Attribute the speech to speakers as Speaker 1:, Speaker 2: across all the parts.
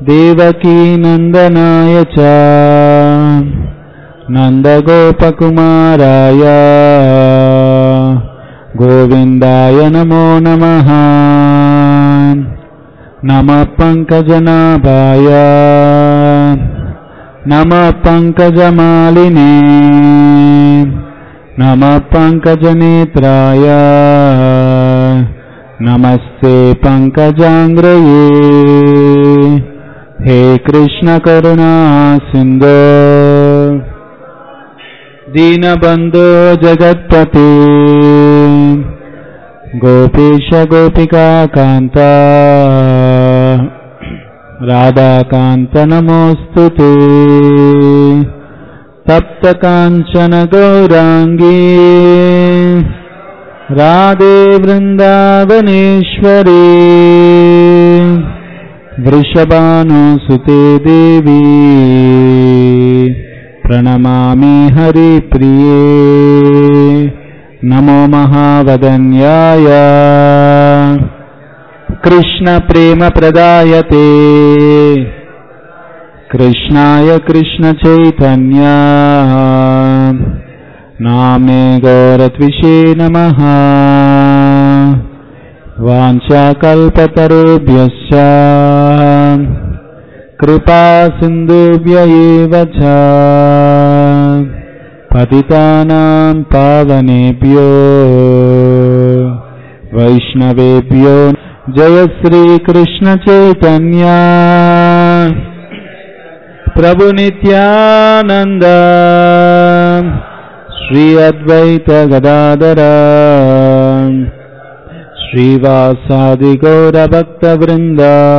Speaker 1: देवकी नन्दनाय च नन्दगोपकुमाराय गोविन्दाय नमो नमः नमः पङ्कजनाभाय नमः पङ्कजमालिने नमः पङ्कजनेत्राय नमस्ते पङ्कजाङ्ग्रये हे कृष्णकरुणा सिन्धो दीनबन्धो जगत्पते गोपीश गोपिका कान्ता राधाकान्त नमोऽस्तु ते तप्तकाञ्चन गौराङ्गी राधे वृन्दावनेश्वरी वृषभानुसुते देवी प्रणमामि हरिप्रिये नमो महावदन्याय कृष्णप्रेमप्रदायते कृष्णाय कृष्णचैतन्या नामे गौरत्विषे नमः वाञ्छाकल्पतरुभ्यश्च कृपा सिन्धुभ्य एव च पतितानां पावनेभ्यो वैष्णवेभ्यो जय श्रीकृष्णचैतन्या प्रभुनित्यानन्द श्री अद्वैत गदाधर श्रीवासादिगौरभक्तवृन्द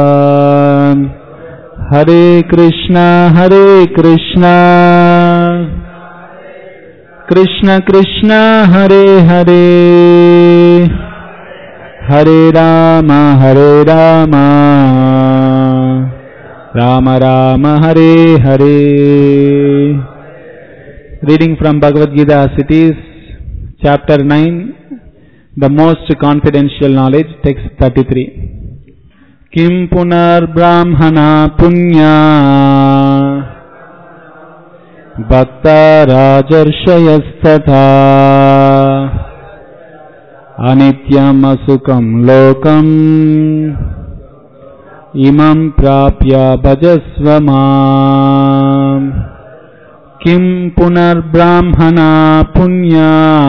Speaker 1: हरे कृष्ण हरे कृष्ण कृष्ण कृष्ण हरे हरे हरे राम हरे राम राम राम हरे हरे Reading from Bhagavad Gita as it is, chapter 9, the most confidential knowledge, text 33. किं पुनर्ब्राह्मणा पुण्या भक्ता राजर्षयस्तथा अनित्यमसुखं लोकम् इमं प्राप्य भजस्व माम् किं पुनर्ब्राह्मणा पुण्या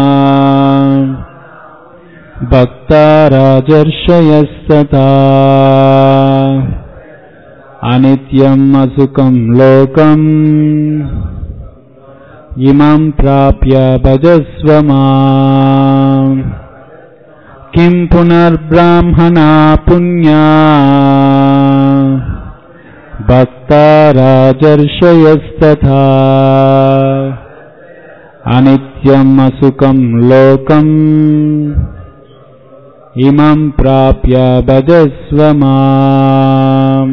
Speaker 1: भक्ता राजर्षयस्तथा अनित्यम् असुखं लोकम् इमं प्राप्य भजस्व माम् किं पुनर्ब्राह्मणा पुण्या भक्ता राजर्षयस्तथा अनित्यम् असुखं लोकम् इमं प्राप्य भजस्व माम्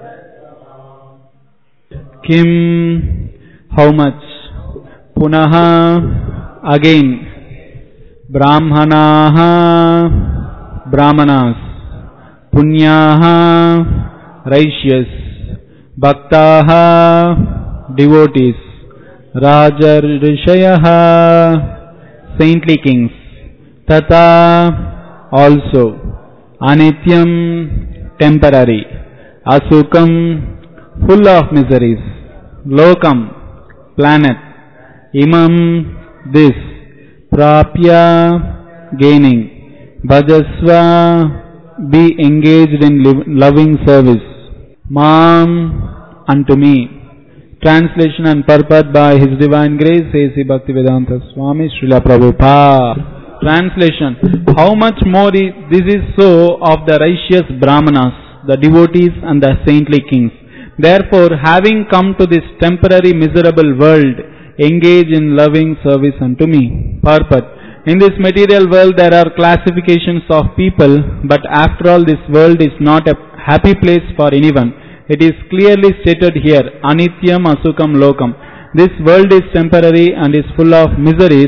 Speaker 1: किं हौ मच पुनः अगेन् ब्राह्मणाः ब्राह्मणास् पुण्याः रैष्यस् भक्ताः डिवोटीस् राजर्षयः saintly kings तथा also anityam temporary asukam full of miseries lokam planet imam this prapya gaining bhajasva be engaged in liv- loving service mam unto me translation and purport by his divine grace says Sri Bhaktivedanta Swami Srila Prabhupada translation how much more is, this is so of the righteous brahmanas the devotees and the saintly kings therefore having come to this temporary miserable world engage in loving service unto me purport in this material world there are classifications of people but after all this world is not a happy place for anyone it is clearly stated here anityam asukam lokam this world is temporary and is full of miseries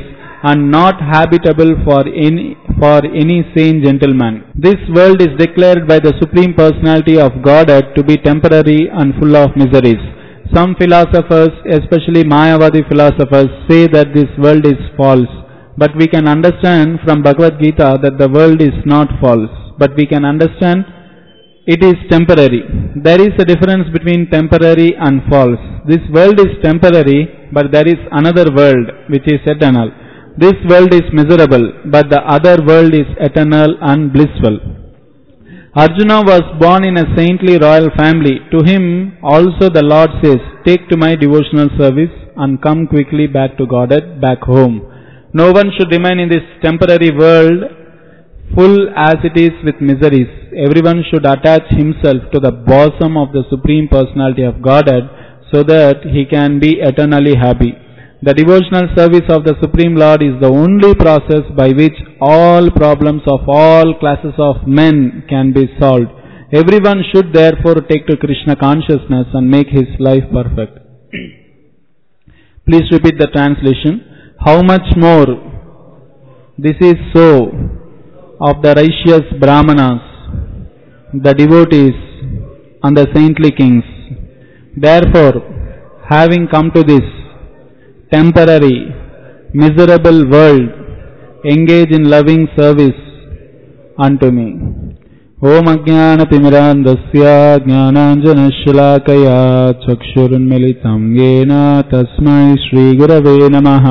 Speaker 1: and not habitable for any for any sane gentleman. This world is declared by the Supreme Personality of Godhead to be temporary and full of miseries. Some philosophers, especially Mayavadi philosophers, say that this world is false. But we can understand from Bhagavad Gita that the world is not false. But we can understand it is temporary. There is a difference between temporary and false. This world is temporary, but there is another world which is eternal. This world is miserable, but the other world is eternal and blissful. Arjuna was born in a saintly royal family. To him also the Lord says, Take to my devotional service and come quickly back to Godhead, back home. No one should remain in this temporary world full as it is with miseries. Everyone should attach himself to the bosom of the Supreme Personality of Godhead so that he can be eternally happy. The devotional service of the Supreme Lord is the only process by which all problems of all classes of men can be solved. Everyone should therefore take to Krishna consciousness and make his life perfect. Please repeat the translation. How much more this is so of the righteous Brahmanas, the devotees, and the saintly kings. Therefore, having come to this temporary, miserable world, engage in loving service unto me. ॐ अज्ञानतिमिरान्धस्य ज्ञानाञ्जनशलाकया चक्षुरुन्मिलितं येन तस्मै श्रीगुरवे नमः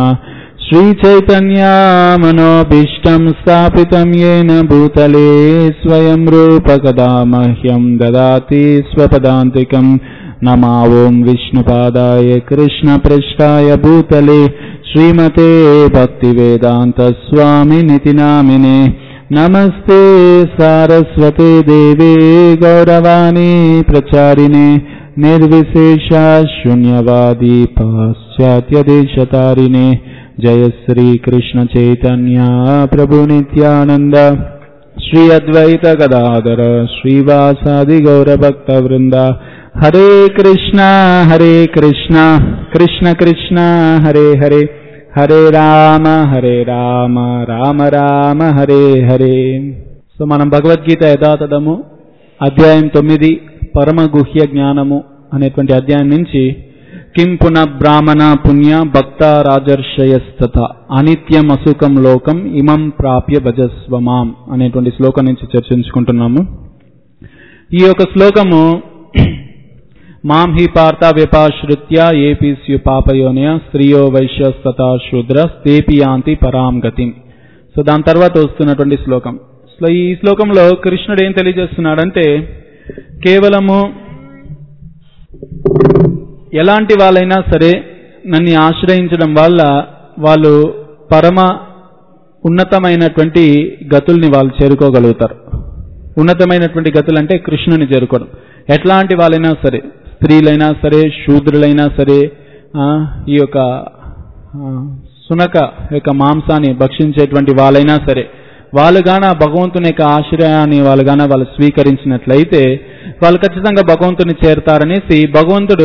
Speaker 1: श्रीचैतन्यामनोभीष्टं स्थापितं येन भूतले स्वयं रूपकदा मह्यं ददाति स्वपदान्तिकं नमा ॐ विष्णुपादाय कृष्णपृष्ठाय भूतले श्रीमते भक्तिवेदान्तस्वामिनिति नामिने नमस्ते सारस्वते देवे गौरवाणी प्रचारिणे निर्विशेषा शून्यवादी पाश्चात्यदेशतारिणे जय श्रीकृष्ण चैतन्या प्रभु नित्यानन्द श्री अद्वैत गदाधर श्रीवासादि गौरभक्तवृन्द हरे कृष्णा हरे कृष्णा कृष्ण कृष्ण हरे हरे హరే రామ హరే రామ రామ రామ హరే హరే సో మనం భగవద్గీత యథాతథము అధ్యాయం తొమ్మిది పరమ గుహ్య జ్ఞానము అనేటువంటి అధ్యాయం నుంచి కిం పున బ్రాహ్మణ పుణ్య భక్త రాజర్షయస్తత అనిత్యం అసుఖం లోకం ఇమం ప్రాప్య భజస్వమాం అనేటువంటి శ్లోకం నుంచి చర్చించుకుంటున్నాము ఈ యొక్క శ్లోకము మాం హి పార్థ వ్యపాశ్రిత్య ఏపీ స్యు పాపయోనయ స్త్రియో వైశ్యస్తథా శూద్ర స్తేపి యాంతి పరాం గతిం సో దాని తర్వాత వస్తున్నటువంటి శ్లోకం సో ఈ శ్లోకంలో కృష్ణుడు ఏం తెలియజేస్తున్నాడంటే కేవలము ఎలాంటి వాళ్ళైనా సరే నన్ను ఆశ్రయించడం వల్ల వాళ్ళు పరమ ఉన్నతమైనటువంటి గతుల్ని వాళ్ళు చేరుకోగలుగుతారు ఉన్నతమైనటువంటి గతులు అంటే కృష్ణుని చేరుకోవడం ఎట్లాంటి వాళ్ళైనా సరే స్త్రీలైనా సరే శూద్రులైనా సరే ఆ, ఈ యొక్క ఆ, సునక యొక్క మాంసాన్ని భక్షించేటువంటి వాళ్ళైనా సరే వాళ్ళు గాన భగవంతుని యొక్క ఆశ్రయాన్ని వాళ్ళు గాన వాళ్ళు స్వీకరించినట్లయితే వాళ్ళు ఖచ్చితంగా భగవంతుని చేరతారనేసి భగవంతుడు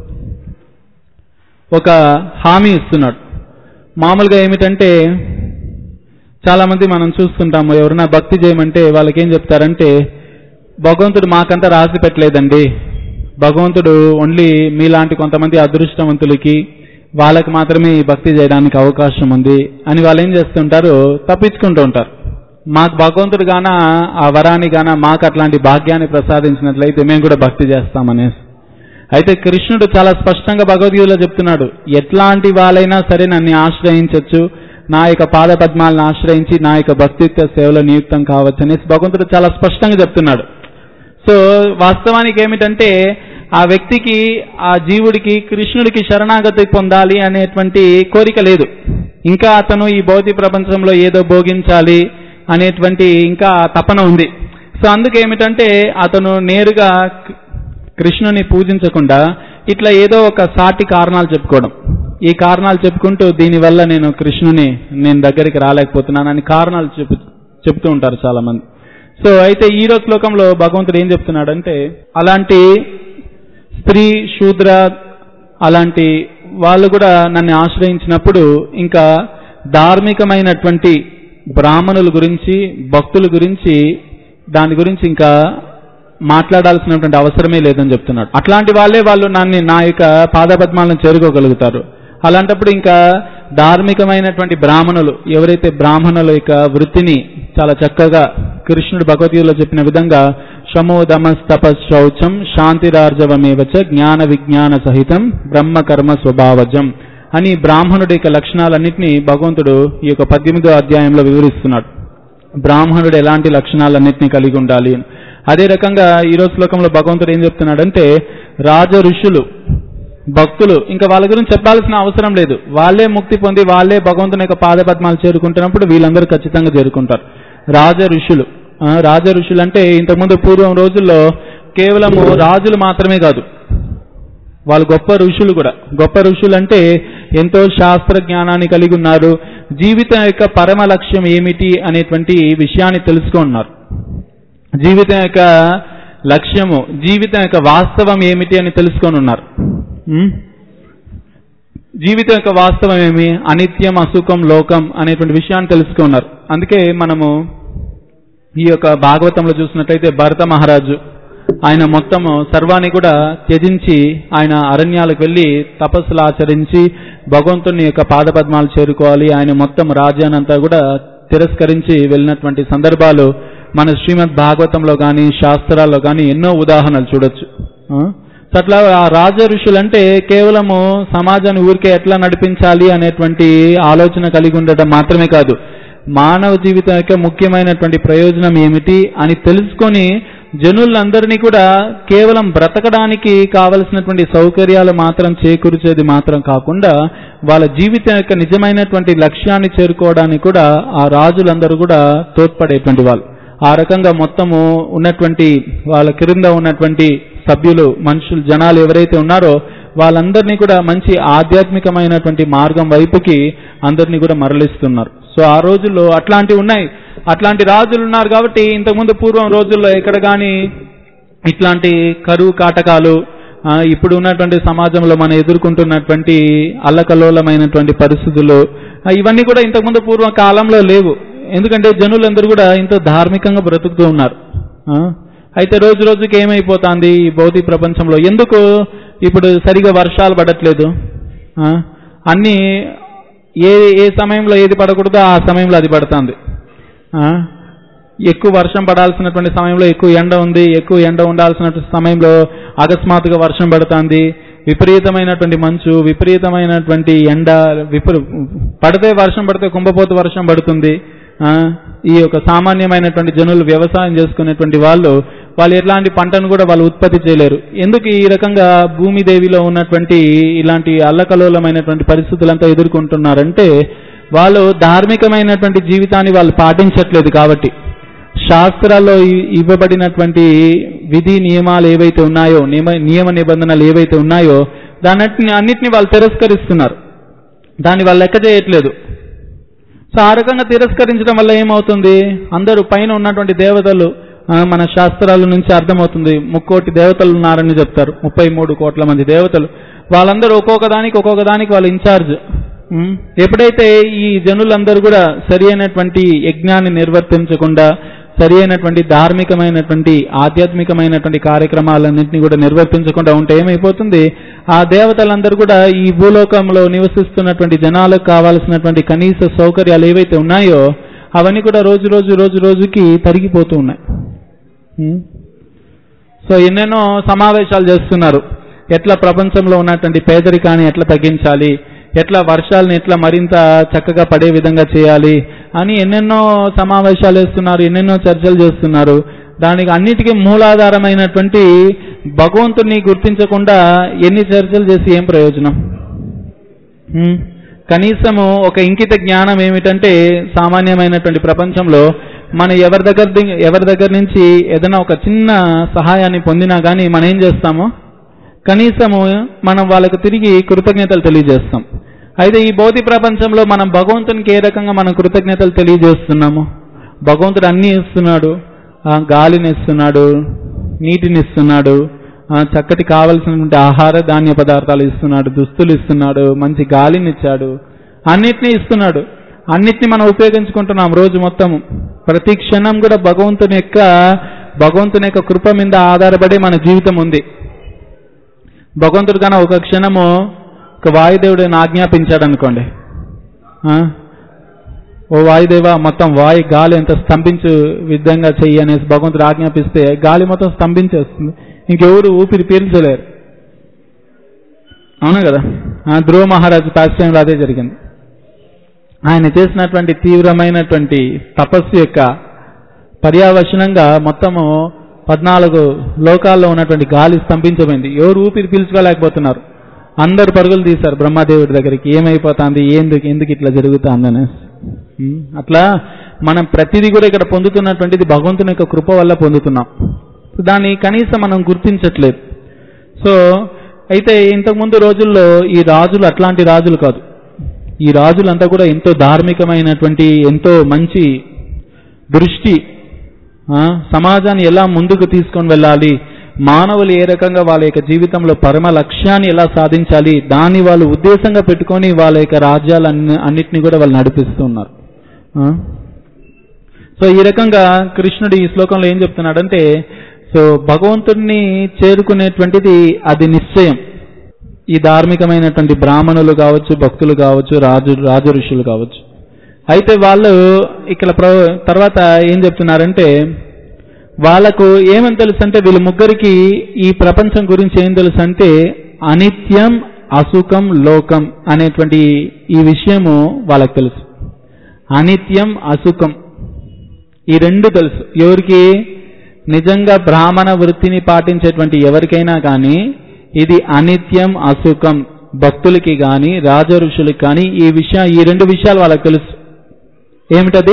Speaker 1: ఒక హామీ ఇస్తున్నాడు మామూలుగా ఏమిటంటే చాలా మంది మనం చూస్తుంటాము ఎవరైనా భక్తి చేయమంటే వాళ్ళకి ఏం చెప్తారంటే భగవంతుడు మాకంతా రాసి పెట్టలేదండి భగవంతుడు ఓన్లీ మీలాంటి కొంతమంది అదృష్టవంతులకి వాళ్ళకి మాత్రమే ఈ భక్తి చేయడానికి అవకాశం ఉంది అని వాళ్ళు ఏం చేస్తుంటారు తప్పించుకుంటూ ఉంటారు మాకు భగవంతుడు గాన ఆ వరాన్ని గాన మాకు అట్లాంటి భాగ్యాన్ని ప్రసాదించినట్లయితే మేము కూడా భక్తి చేస్తామనేసి అయితే కృష్ణుడు చాలా స్పష్టంగా భగవద్గీతలో చెప్తున్నాడు ఎట్లాంటి వాళ్ళైనా సరే నన్ను ఆశ్రయించవచ్చు నా యొక్క పాద పద్మాలను ఆశ్రయించి నా యొక్క భక్తిత్వ సేవలో నియుక్తం కావచ్చు అనేసి భగవంతుడు చాలా స్పష్టంగా చెప్తున్నాడు సో వాస్తవానికి ఏమిటంటే ఆ వ్యక్తికి ఆ జీవుడికి కృష్ణుడికి శరణాగతి పొందాలి అనేటువంటి కోరిక లేదు ఇంకా అతను ఈ భౌతిక ప్రపంచంలో ఏదో భోగించాలి అనేటువంటి ఇంకా తపన ఉంది సో అందుకేమిటంటే అతను నేరుగా కృష్ణుని పూజించకుండా ఇట్లా ఏదో ఒక సాటి కారణాలు చెప్పుకోవడం ఈ కారణాలు చెప్పుకుంటూ దీనివల్ల నేను కృష్ణుని నేను దగ్గరికి రాలేకపోతున్నాను అని కారణాలు చెప్పు చెప్తూ ఉంటారు చాలా మంది సో అయితే ఈ రోజు శ్లోకంలో భగవంతుడు ఏం చెప్తున్నాడంటే అలాంటి స్త్రీ శూద్ర అలాంటి వాళ్ళు కూడా నన్ను ఆశ్రయించినప్పుడు ఇంకా ధార్మికమైనటువంటి బ్రాహ్మణుల గురించి భక్తుల గురించి దాని గురించి ఇంకా మాట్లాడాల్సినటువంటి అవసరమే లేదని చెప్తున్నాడు అట్లాంటి వాళ్ళే వాళ్ళు నన్ను నా యొక్క పాదపద్మాలను చేరుకోగలుగుతారు అలాంటప్పుడు ఇంకా ధార్మికమైనటువంటి బ్రాహ్మణులు ఎవరైతే బ్రాహ్మణుల యొక్క వృత్తిని చాలా చక్కగా కృష్ణుడు భగవద్గీతలో చెప్పిన విధంగా శమో దమస్ తపస్ శౌచం శాంతిరార్జవమేవచ జ్ఞాన విజ్ఞాన సహితం బ్రహ్మ కర్మ స్వభావజం అని బ్రాహ్మణుడి యొక్క లక్షణాలన్నింటినీ భగవంతుడు ఈ యొక్క పద్దెనిమిదో అధ్యాయంలో వివరిస్తున్నాడు బ్రాహ్మణుడు ఎలాంటి లక్షణాలన్నింటినీ కలిగి ఉండాలి అని. అదే రకంగా ఈ రోజు శ్లోకంలో భగవంతుడు ఏం చెప్తున్నాడంటే రాజ ఋషులు భక్తులు ఇంకా వాళ్ళ గురించి చెప్పాల్సిన అవసరం లేదు వాళ్ళే ముక్తి పొంది వాళ్ళే భగవంతుని యొక్క పాదపద్మాలు చేరుకుంటున్నప్పుడు వీళ్ళందరూ ఖచ్చితంగా చేరుకుంటారు రాజ ఋషులు ఆ, రాజ ఋషులు అంటే ఇంతకుముందు పూర్వం రోజుల్లో కేవలము రాజులు మాత్రమే కాదు వాళ్ళు గొప్ప ఋషులు కూడా గొప్ప ఋషులు అంటే ఎంతో శాస్త్ర జ్ఞానాన్ని కలిగి ఉన్నారు జీవితం యొక్క పరమ లక్ష్యం ఏమిటి అనేటువంటి విషయాన్ని తెలుసుకున్నారు జీవితం యొక్క లక్ష్యము జీవితం యొక్క వాస్తవం ఏమిటి అని తెలుసుకొని ఉన్నారు ఉమ్? జీవితం యొక్క వాస్తవం ఏమి అనిత్యం అసుఖం లోకం అనేటువంటి విషయాన్ని తెలుసుకున్నారు అందుకే మనము ఈ యొక్క భాగవతంలో చూసినట్లయితే భరత మహారాజు ఆయన మొత్తము సర్వాన్ని కూడా త్యజించి ఆయన అరణ్యాలకు వెళ్ళి తపస్సులు ఆచరించి భగవంతుని యొక్క పాదపద్మాలు చేరుకోవాలి ఆయన మొత్తం రాజ్యాన్నంతా కూడా తిరస్కరించి వెళ్ళినటువంటి సందర్భాలు మన శ్రీమద్ భాగవతంలో కానీ శాస్త్రాల్లో కానీ ఎన్నో ఉదాహరణలు చూడొచ్చు ఆ? సో అట్లా ఆ రాజ ఋషులు అంటే కేవలము సమాజాన్ని ఊరికే ఎట్లా నడిపించాలి అనేటువంటి ఆలోచన కలిగి ఉండటం మాత్రమే కాదు మానవ జీవితం యొక్క ముఖ్యమైనటువంటి ప్రయోజనం ఏమిటి అని తెలుసుకొని జనులందరినీ కూడా కేవలం బ్రతకడానికి కావలసినటువంటి సౌకర్యాలు మాత్రం చేకూర్చేది మాత్రం కాకుండా వాళ్ళ జీవితం యొక్క నిజమైనటువంటి లక్ష్యాన్ని చేరుకోవడానికి కూడా ఆ రాజులందరూ కూడా తోడ్పడేటువంటి వాళ్ళు ఆ రకంగా మొత్తము ఉన్నటువంటి వాళ్ళ క్రింద ఉన్నటువంటి సభ్యులు మనుషులు జనాలు ఎవరైతే ఉన్నారో వాళ్ళందరినీ కూడా మంచి ఆధ్యాత్మికమైనటువంటి మార్గం వైపుకి అందరినీ కూడా మరలిస్తున్నారు సో ఆ రోజుల్లో అట్లాంటివి ఉన్నాయి అట్లాంటి రాజులు ఉన్నారు కాబట్టి ఇంతకుముందు పూర్వం రోజుల్లో ఎక్కడ కానీ ఇట్లాంటి కరువు కాటకాలు ఆ, ఇప్పుడు ఉన్నటువంటి సమాజంలో మనం ఎదుర్కొంటున్నటువంటి అల్లకల్లోలమైనటువంటి పరిస్థితులు ఆ, ఇవన్నీ కూడా ఇంతకుముందు పూర్వ కాలంలో లేవు ఎందుకంటే జనులందరూ కూడా ఇంత ధార్మికంగా బ్రతుకుతూ ఉన్నారు ఆ, అయితే రోజు రోజుకి ఏమైపోతుంది ఈ భౌతిక ప్రపంచంలో ఎందుకు ఇప్పుడు సరిగా వర్షాలు పడట్లేదు ఆ, అన్నీ ఏ ఏ సమయంలో ఏది పడకూడదో ఆ సమయంలో అది పడుతుంది ఆ, ఎక్కువ వర్షం పడాల్సినటువంటి సమయంలో ఎక్కువ ఎండ ఉంది ఎక్కువ ఎండ ఉండాల్సిన సమయంలో అకస్మాత్తుగా వర్షం పడుతుంది విపరీతమైనటువంటి మంచు విపరీతమైనటువంటి ఎండ విపరీ పడితే వర్షం పడితే కుంభపోత వర్షం పడుతుంది ఆ, ఈ యొక్క సామాన్యమైనటువంటి జనులు వ్యవసాయం చేసుకునేటువంటి వాళ్ళు వాళ్ళు ఎట్లాంటి పంటను కూడా వాళ్ళు ఉత్పత్తి చేయలేరు ఎందుకు ఈ రకంగా భూమిదేవిలో ఉన్నటువంటి ఇలాంటి అల్లకలోలమైనటువంటి పరిస్థితులంతా ఎదుర్కొంటున్నారంటే వాళ్ళు ధార్మికమైనటువంటి జీవితాన్ని వాళ్ళు పాటించట్లేదు కాబట్టి శాస్త్రాల్లో ఇ- ఇవ్వబడినటువంటి విధి నియమాలు ఏవైతే ఉన్నాయో నియమ నియమ నిబంధనలు ఏవైతే ఉన్నాయో దాన్ని అన్నిటిని వాళ్ళు తిరస్కరిస్తున్నారు దాన్ని వాళ్ళు లెక్క చేయట్లేదు సో ఆ రకంగా తిరస్కరించడం వల్ల ఏమవుతుంది అందరూ పైన ఉన్నటువంటి దేవతలు ఆ, మన శాస్త్రాల నుంచి అర్థమవుతుంది ముక్కోటి దేవతలు ఉన్నారని చెప్తారు ముప్పై మూడు కోట్ల మంది దేవతలు వాళ్ళందరూ ఒక్కొక్క దానికి ఒక్కొక్క దానికి వాళ్ళు ఇన్ఛార్జ్ ఉమ్, ఎప్పుడైతే ఈ జనులందరూ కూడా సరి అయినటువంటి యజ్ఞాన్ని నిర్వర్తించకుండా సరి అయినటువంటి ధార్మికమైనటువంటి ఆధ్యాత్మికమైనటువంటి కార్యక్రమాలన్నింటినీ కూడా నిర్వర్తించకుండా ఉంటే ఏమైపోతుంది ఆ దేవతలందరూ కూడా ఈ భూలోకంలో నివసిస్తున్నటువంటి జనాలకు కావాల్సినటువంటి కనీస సౌకర్యాలు ఏవైతే ఉన్నాయో అవన్నీ కూడా రోజు రోజు రోజు రోజుకి తరిగిపోతూ ఉన్నాయి ఉమ్. సో ఎన్నెన్నో సమావేశాలు చేస్తున్నారు ఎట్లా ప్రపంచంలో ఉన్నటువంటి పేదరికాన్ని ఎట్లా తగ్గించాలి ఎట్లా వర్షాలను ఎట్లా మరింత చక్కగా పడే విధంగా చేయాలి అని ఎన్నెన్నో సమావేశాలు వేస్తున్నారు ఎన్నెన్నో చర్చలు చేస్తున్నారు దానికి అన్నిటికీ మూలాధారమైనటువంటి భగవంతుని గుర్తించకుండా ఎన్ని చర్చలు చేసి ఏం ప్రయోజనం హ్మ్. కనీసము ఒక ఇంకిత జ్ఞానం ఏమిటంటే సామాన్యమైనటువంటి ప్రపంచంలో మనం ఎవరి దగ్గర ది- ఎవరి దగ్గర నుంచి ఏదైనా ఒక చిన్న సహాయాన్ని పొందినా కానీ మనం ఏం చేస్తాము కనీసము మనం వాళ్ళకు తిరిగి కృతజ్ఞతలు తెలియజేస్తాం అయితే ఈ భౌతిక ప్రపంచంలో మనం భగవంతునికి ఏ రకంగా మనం కృతజ్ఞతలు తెలియజేస్తున్నాము భగవంతుడు అన్నీ ఇస్తున్నాడు ఆ, గాలిని ఇస్తున్నాడు నీటిని ఇస్తున్నాడు ఆ, చక్కటి కావలసినటువంటి ఆహార ధాన్య పదార్థాలు ఇస్తున్నాడు దుస్తులు ఇస్తున్నాడు మంచి గాలిని ఇచ్చాడు అన్నిటినీ ఇస్తున్నాడు అన్నిటిని మనం ఉపయోగించుకుంటున్నాం రోజు మొత్తం ప్రతి క్షణం కూడా భగవంతుని యొక్క భగవంతుని యొక్క కృప మీద ఆధారపడి మన జీవితం ఉంది భగవంతుడు కన్నా ఒక క్షణము ఒక వాయుదేవుడిని ఆజ్ఞాపించాడు అనుకోండి ఆ? ఓ వాయుదేవ మొత్తం వాయు గాలి ఎంత స్తంభించు విధంగా చెయ్యి అనేసి భగవంతుడు ఆజ్ఞాపిస్తే గాలి మొత్తం స్తంభించేస్తుంది ఇంకెవరు ఊపిరి పీల్చలేరు అవును కదా ఆ ధ్రువ మహారాజు పాశ్చయంలో అదే జరిగింది ఆయన చేసినటువంటి తీవ్రమైనటువంటి తపస్సు యొక్క పర్యావసనంగా మొత్తము పద్నాలుగు లోకాల్లో ఉన్నటువంటి గాలి స్తంభించబోయింది ఎవరు ఊపిరి పీల్చుకోలేకపోతున్నారు అందరు పరుగులు తీశారు బ్రహ్మదేవుడి దగ్గరికి ఏమైపోతుంది ఎందుకు ఎందుకు ఇట్లా జరుగుతుంది అనేసి ఉం? అట్లా మనం ప్రతిదీ కూడా ఇక్కడ పొందుతున్నటువంటిది భగవంతుని యొక్క కృప వల్ల పొందుతున్నాం దాన్ని కనీసం మనం గుర్తించట్లేదు సో అయితే ఇంతకుముందు రోజుల్లో ఈ రాజులు అట్లాంటి రాజులు కాదు ఈ రాజులంతా కూడా ఎంతో ధార్మికమైనటువంటి ఎంతో మంచి దృష్టి ఆ, సమాజాన్ని ఎలా ముందుకు తీసుకొని వెళ్ళాలి మానవులు ఏ రకంగా వాళ్ళ యొక్క జీవితంలో పరమ లక్ష్యాన్ని ఎలా సాధించాలి దాన్ని వాళ్ళు ఉద్దేశంగా పెట్టుకొని వాళ్ళ యొక్క రాజ్యాలన్ని అన్నిటిని కూడా వాళ్ళు నడిపిస్తున్నారు ఆ? సో ఈ రకంగా కృష్ణుడు ఈ శ్లోకంలో ఏం చెప్తున్నాడంటే సో భగవంతుడిని చేరుకునేటువంటిది అది నిశ్చయం ఈ ధార్మికమైనటువంటి బ్రాహ్మణులు కావచ్చు భక్తులు కావచ్చు రాజు రాజు ఋషులు కావచ్చు అయితే వాళ్ళు ఇక్కడ ప్ర- తర్వాత ఏం చెప్తున్నారంటే వాళ్ళకు ఏమని తెలుసు అంటే వీళ్ళ ముగ్గురికి ఈ ప్రపంచం గురించి ఏం తెలుసు అంటే అనిత్యం అసుఖం లోకం అనేటువంటి ఈ విషయము వాళ్ళకి తెలుసు అనిత్యం అసుఖం ఈ రెండు తెలుసు ఎవరికి నిజంగా బ్రాహ్మణ వృత్తిని పాటించేటువంటి ఎవరికైనా కానీ ఇది అనిత్యం అసుఖం భక్తులకి కానీ రాజ ఋషులకి కానీ ఈ విషయం ఈ రెండు విషయాలు వాళ్ళకి తెలుసు ఏమిటది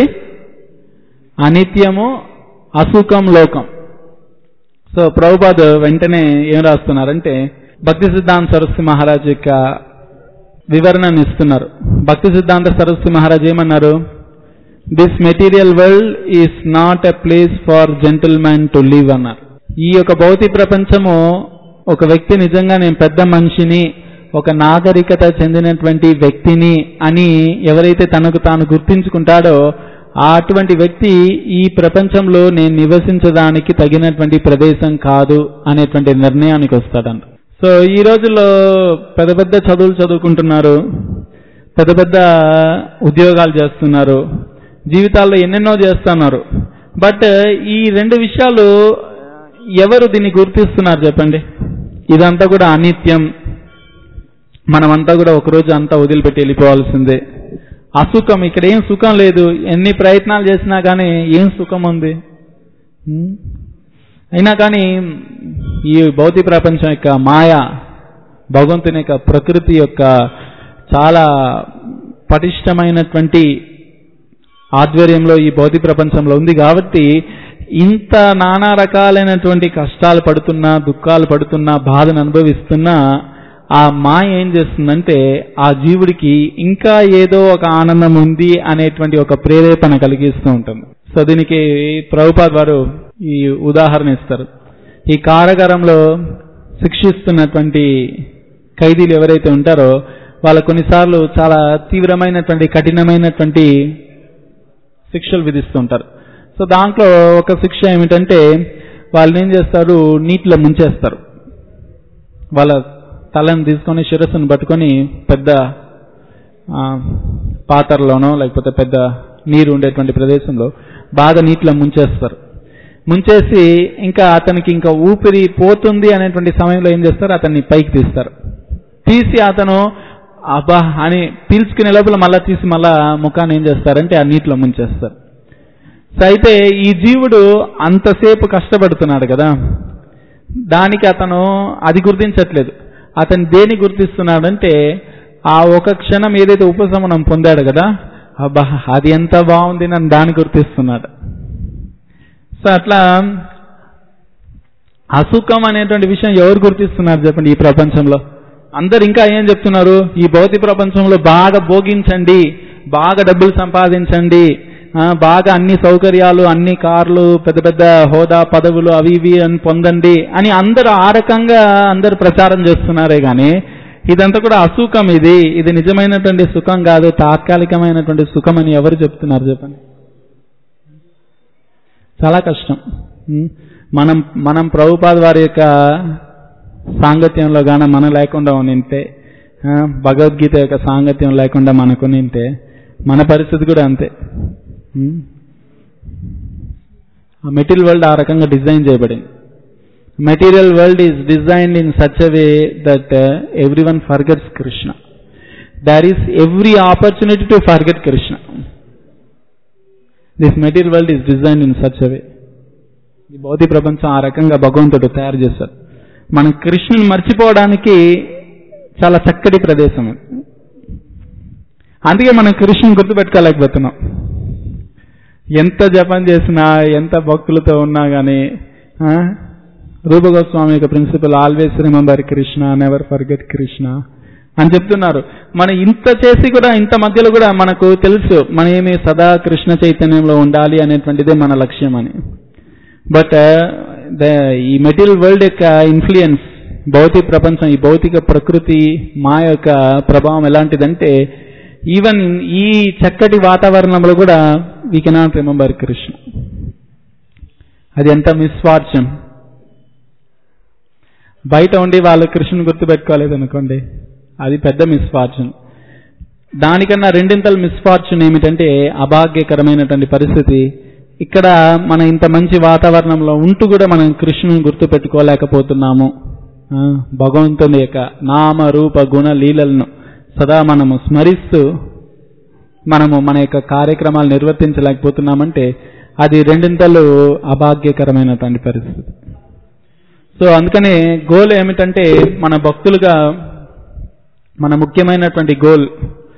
Speaker 1: అనిత్యము అసుఖం లోకం సో ప్రభుపాద్ వెంటనే ఏం రాస్తున్నారంటే భక్తి సిద్ధాంత సరస్వతి మహారాజ్ యొక్క వివరణను ఇస్తున్నారు భక్తి సిద్ధాంత సరస్వతి మహారాజ్ ఏమన్నారు this material world is not a place for gentlemen to live అన్నారు ఈ యొక్క భౌతిక ప్రపంచము ఒక వ్యక్తి నిజంగా నేను పెద్ద మనిషిని ఒక నాగరికత చెందినటువంటి వ్యక్తిని అని ఎవరైతే తనకు తాను గుర్తించుకుంటాడో ఆ అటువంటి వ్యక్తి ఈ ప్రపంచంలో నేను నివసించడానికి తగినటువంటి ప్రదేశం కాదు అనేటువంటి నిర్ణయానికి వస్తాడంట సో ఈ రోజుల్లో పెద్ద పెద్ద చదువులు చదువుకుంటున్నారు పెద్ద పెద్ద ఉద్యోగాలు చేస్తున్నారు జీవితాల్లో ఎన్నెన్నో చేస్తున్నారు బట్ ఈ రెండు విషయాలు ఎవరు దీన్ని గుర్తిస్తున్నారు చెప్పండి ఇదంతా కూడా అనిత్యం మనమంతా కూడా ఒకరోజు అంతా వదిలిపెట్టి వెళ్ళిపోవాల్సిందే అసుఖం ఇక్కడ ఏం సుఖం లేదు ఎన్ని ప్రయత్నాలు చేసినా కానీ ఏం సుఖం ఉంది ఉం? అయినా కానీ ఈ భౌతిక ప్రపంచం యొక్క మాయ భగవంతుని యొక్క ప్రకృతి యొక్క చాలా పటిష్టమైనటువంటి ఆధ్వర్యంలో ఈ భౌతిక ప్రపంచంలో ఉంది కాబట్టి ఇంత నానా రకాలైనటువంటి కష్టాలు పడుతున్నా దుఃఖాలు పడుతున్నా బాధను అనుభవిస్తున్నా ఆ మాయ ఏం చేస్తుందంటే ఆ జీవుడికి ఇంకా ఏదో ఒక ఆనందం ఉంది అనేటువంటి ఒక ప్రేరేపణ కలిగిస్తూ ఉంటుంది సో దీనికి ప్రభుపాద్ వారు ఈ ఉదాహరణ ఇస్తారు ఈ కారాగారంలో శిక్షిస్తున్నటువంటి ఖైదీలు ఎవరైతే ఉంటారో వాళ్ళ కొన్నిసార్లు చాలా తీవ్రమైనటువంటి కఠినమైనటువంటి శిక్షలు విధిస్తుంటారు సో దాంట్లో ఒక శిక్ష ఏమిటంటే వాళ్ళని ఏం చేస్తారు నీటిలో ముంచేస్తారు వాళ్ళ తలను తీసుకొని శిరస్సును పట్టుకొని పెద్ద ఆ, పాత్రలోనో లేకపోతే పెద్ద నీరు ఉండేటువంటి ప్రదేశంలో బాగా నీటిలో ముంచేస్తారు ముంచేసి ఇంకా అతనికి ఇంకా ఊపిరి పోతుంది అనేటువంటి సమయంలో ఏం చేస్తారు అతన్ని పైకి తీస్తారు తీసి అతను అబ్బా అని పీల్చుకునే లోపల మళ్ళా తీసి మళ్ళా ముఖాన్ని ఏం చేస్తారంటే ఆ నీటిలో ముంచేస్తారు సో అయితే ఈ జీవుడు అంతసేపు కష్టపడుతున్నాడు కదా దానికి అతను అది గుర్తించట్లేదు అతను దేని గుర్తిస్తున్నాడంటే ఆ ఒక క్షణం ఏదైతే ఉపశమనం పొందాడు కదా అబ్బా అది ఎంత బాగుంది నన్ను దాన్ని గుర్తిస్తున్నాడు సో అట్లా అసుఖం అనేటువంటి విషయం ఎవరు గుర్తిస్తున్నారు చెప్పండి ఈ ప్రపంచంలో అందరు ఇంకా ఏం చెప్తున్నారు ఈ భౌతిక ప్రపంచంలో బాగా భోగించండి బాగా డబ్బులు సంపాదించండి ఆ, బాగా అన్ని సౌకర్యాలు అన్ని కార్లు పెద్ద పెద్ద హోదా పదవులు అవి ఇవి అని పొందండి అని అందరూ ఆ రకంగా అందరు ప్రచారం చేస్తున్నారే కానీ ఇదంతా కూడా అసుఖం ఇది ఇది నిజమైనటువంటి సుఖం కాదు తాత్కాలికమైనటువంటి సుఖం అని ఎవరు చెప్తున్నారు చెప్పండి చాలా కష్టం ఉం? మనం మనం ప్రభుపాద్ వారి యొక్క సాంగత్యంలో గాన మనం లేకుండా ఉంటే భగవద్గీత యొక్క సాంగత్యం లేకుండా మనకు ఉంటే మన పరిస్థితి కూడా అంతే ఉం? ఆ మెటీరియల్ వరల్డ్ ఆ రకంగా డిజైన్ చేయబడింది material world is designed in such a way that every one forgets Krishna there is every opportunity to forget Krishna this material world is design in such a way ఈ భౌతిక ప్రపంచం ఆ రకంగా భగవంతుడు తయారు చేశారు మనం కృష్ణుని మర్చిపోవడానికి చాలా చక్కటి ప్రదేశం అది అందుకే మనం కృష్ణుని గుర్తుపెట్టుకోలేకపోతున్నాం ఎంత జపం చేసినా ఎంత భక్తులతో ఉన్నా కానీ రూపగోస్వామి యొక్క principle always remember Krishna never forget Krishna అని చెప్తున్నారు మనం ఇంత చేసి కూడా ఇంత మధ్యలో కూడా మనకు తెలుసు మనం ఏమి సదా కృష్ణ చైతన్యంలో ఉండాలి అనేటువంటిదే మన లక్ష్యం అని బట్ ద ఈ మెటీరియల్ వరల్డ్ యొక్క ఇన్ఫ్లుయెన్స్ భౌతిక ప్రపంచం ఈ భౌతిక ప్రకృతి మా యొక్క ప్రభావం ఎలాంటిదంటే ఈవెన్ ఈ చక్కటి వాతావరణంలో కూడా వీ కెనాట్ రిమెంబర్ కృష్ణ అది ఎంత మిస్ఫార్చ్యూన్ బయట ఉండి వాళ్ళు కృష్ణుని గుర్తుపెట్టుకోలేదు అనుకోండి అది పెద్ద మిస్ఫార్చ్యూన్ దానికన్నా రెండింతలు మిస్ఫార్చ్యూన్ ఏమిటంటే అభాగ్యకరమైనటువంటి పరిస్థితి ఇక్కడ మన ఇంత మంచి వాతావరణంలో ఉంటూ కూడా మనం కృష్ణుని గుర్తు పెట్టుకోలేకపోతున్నాము ఆ, భగవంతుని యొక్క నామ రూప గుణ లీలలను సదా మనము స్మరిస్తూ మనము మన యొక్క కార్యక్రమాలు నిర్వర్తించలేకపోతున్నామంటే అది రెండింతలు అభాగ్యకరమైనటువంటి పరిస్థితి సో అందుకనే గోల్ ఏమిటంటే మన భక్తులుగా మన ముఖ్యమైనటువంటి goal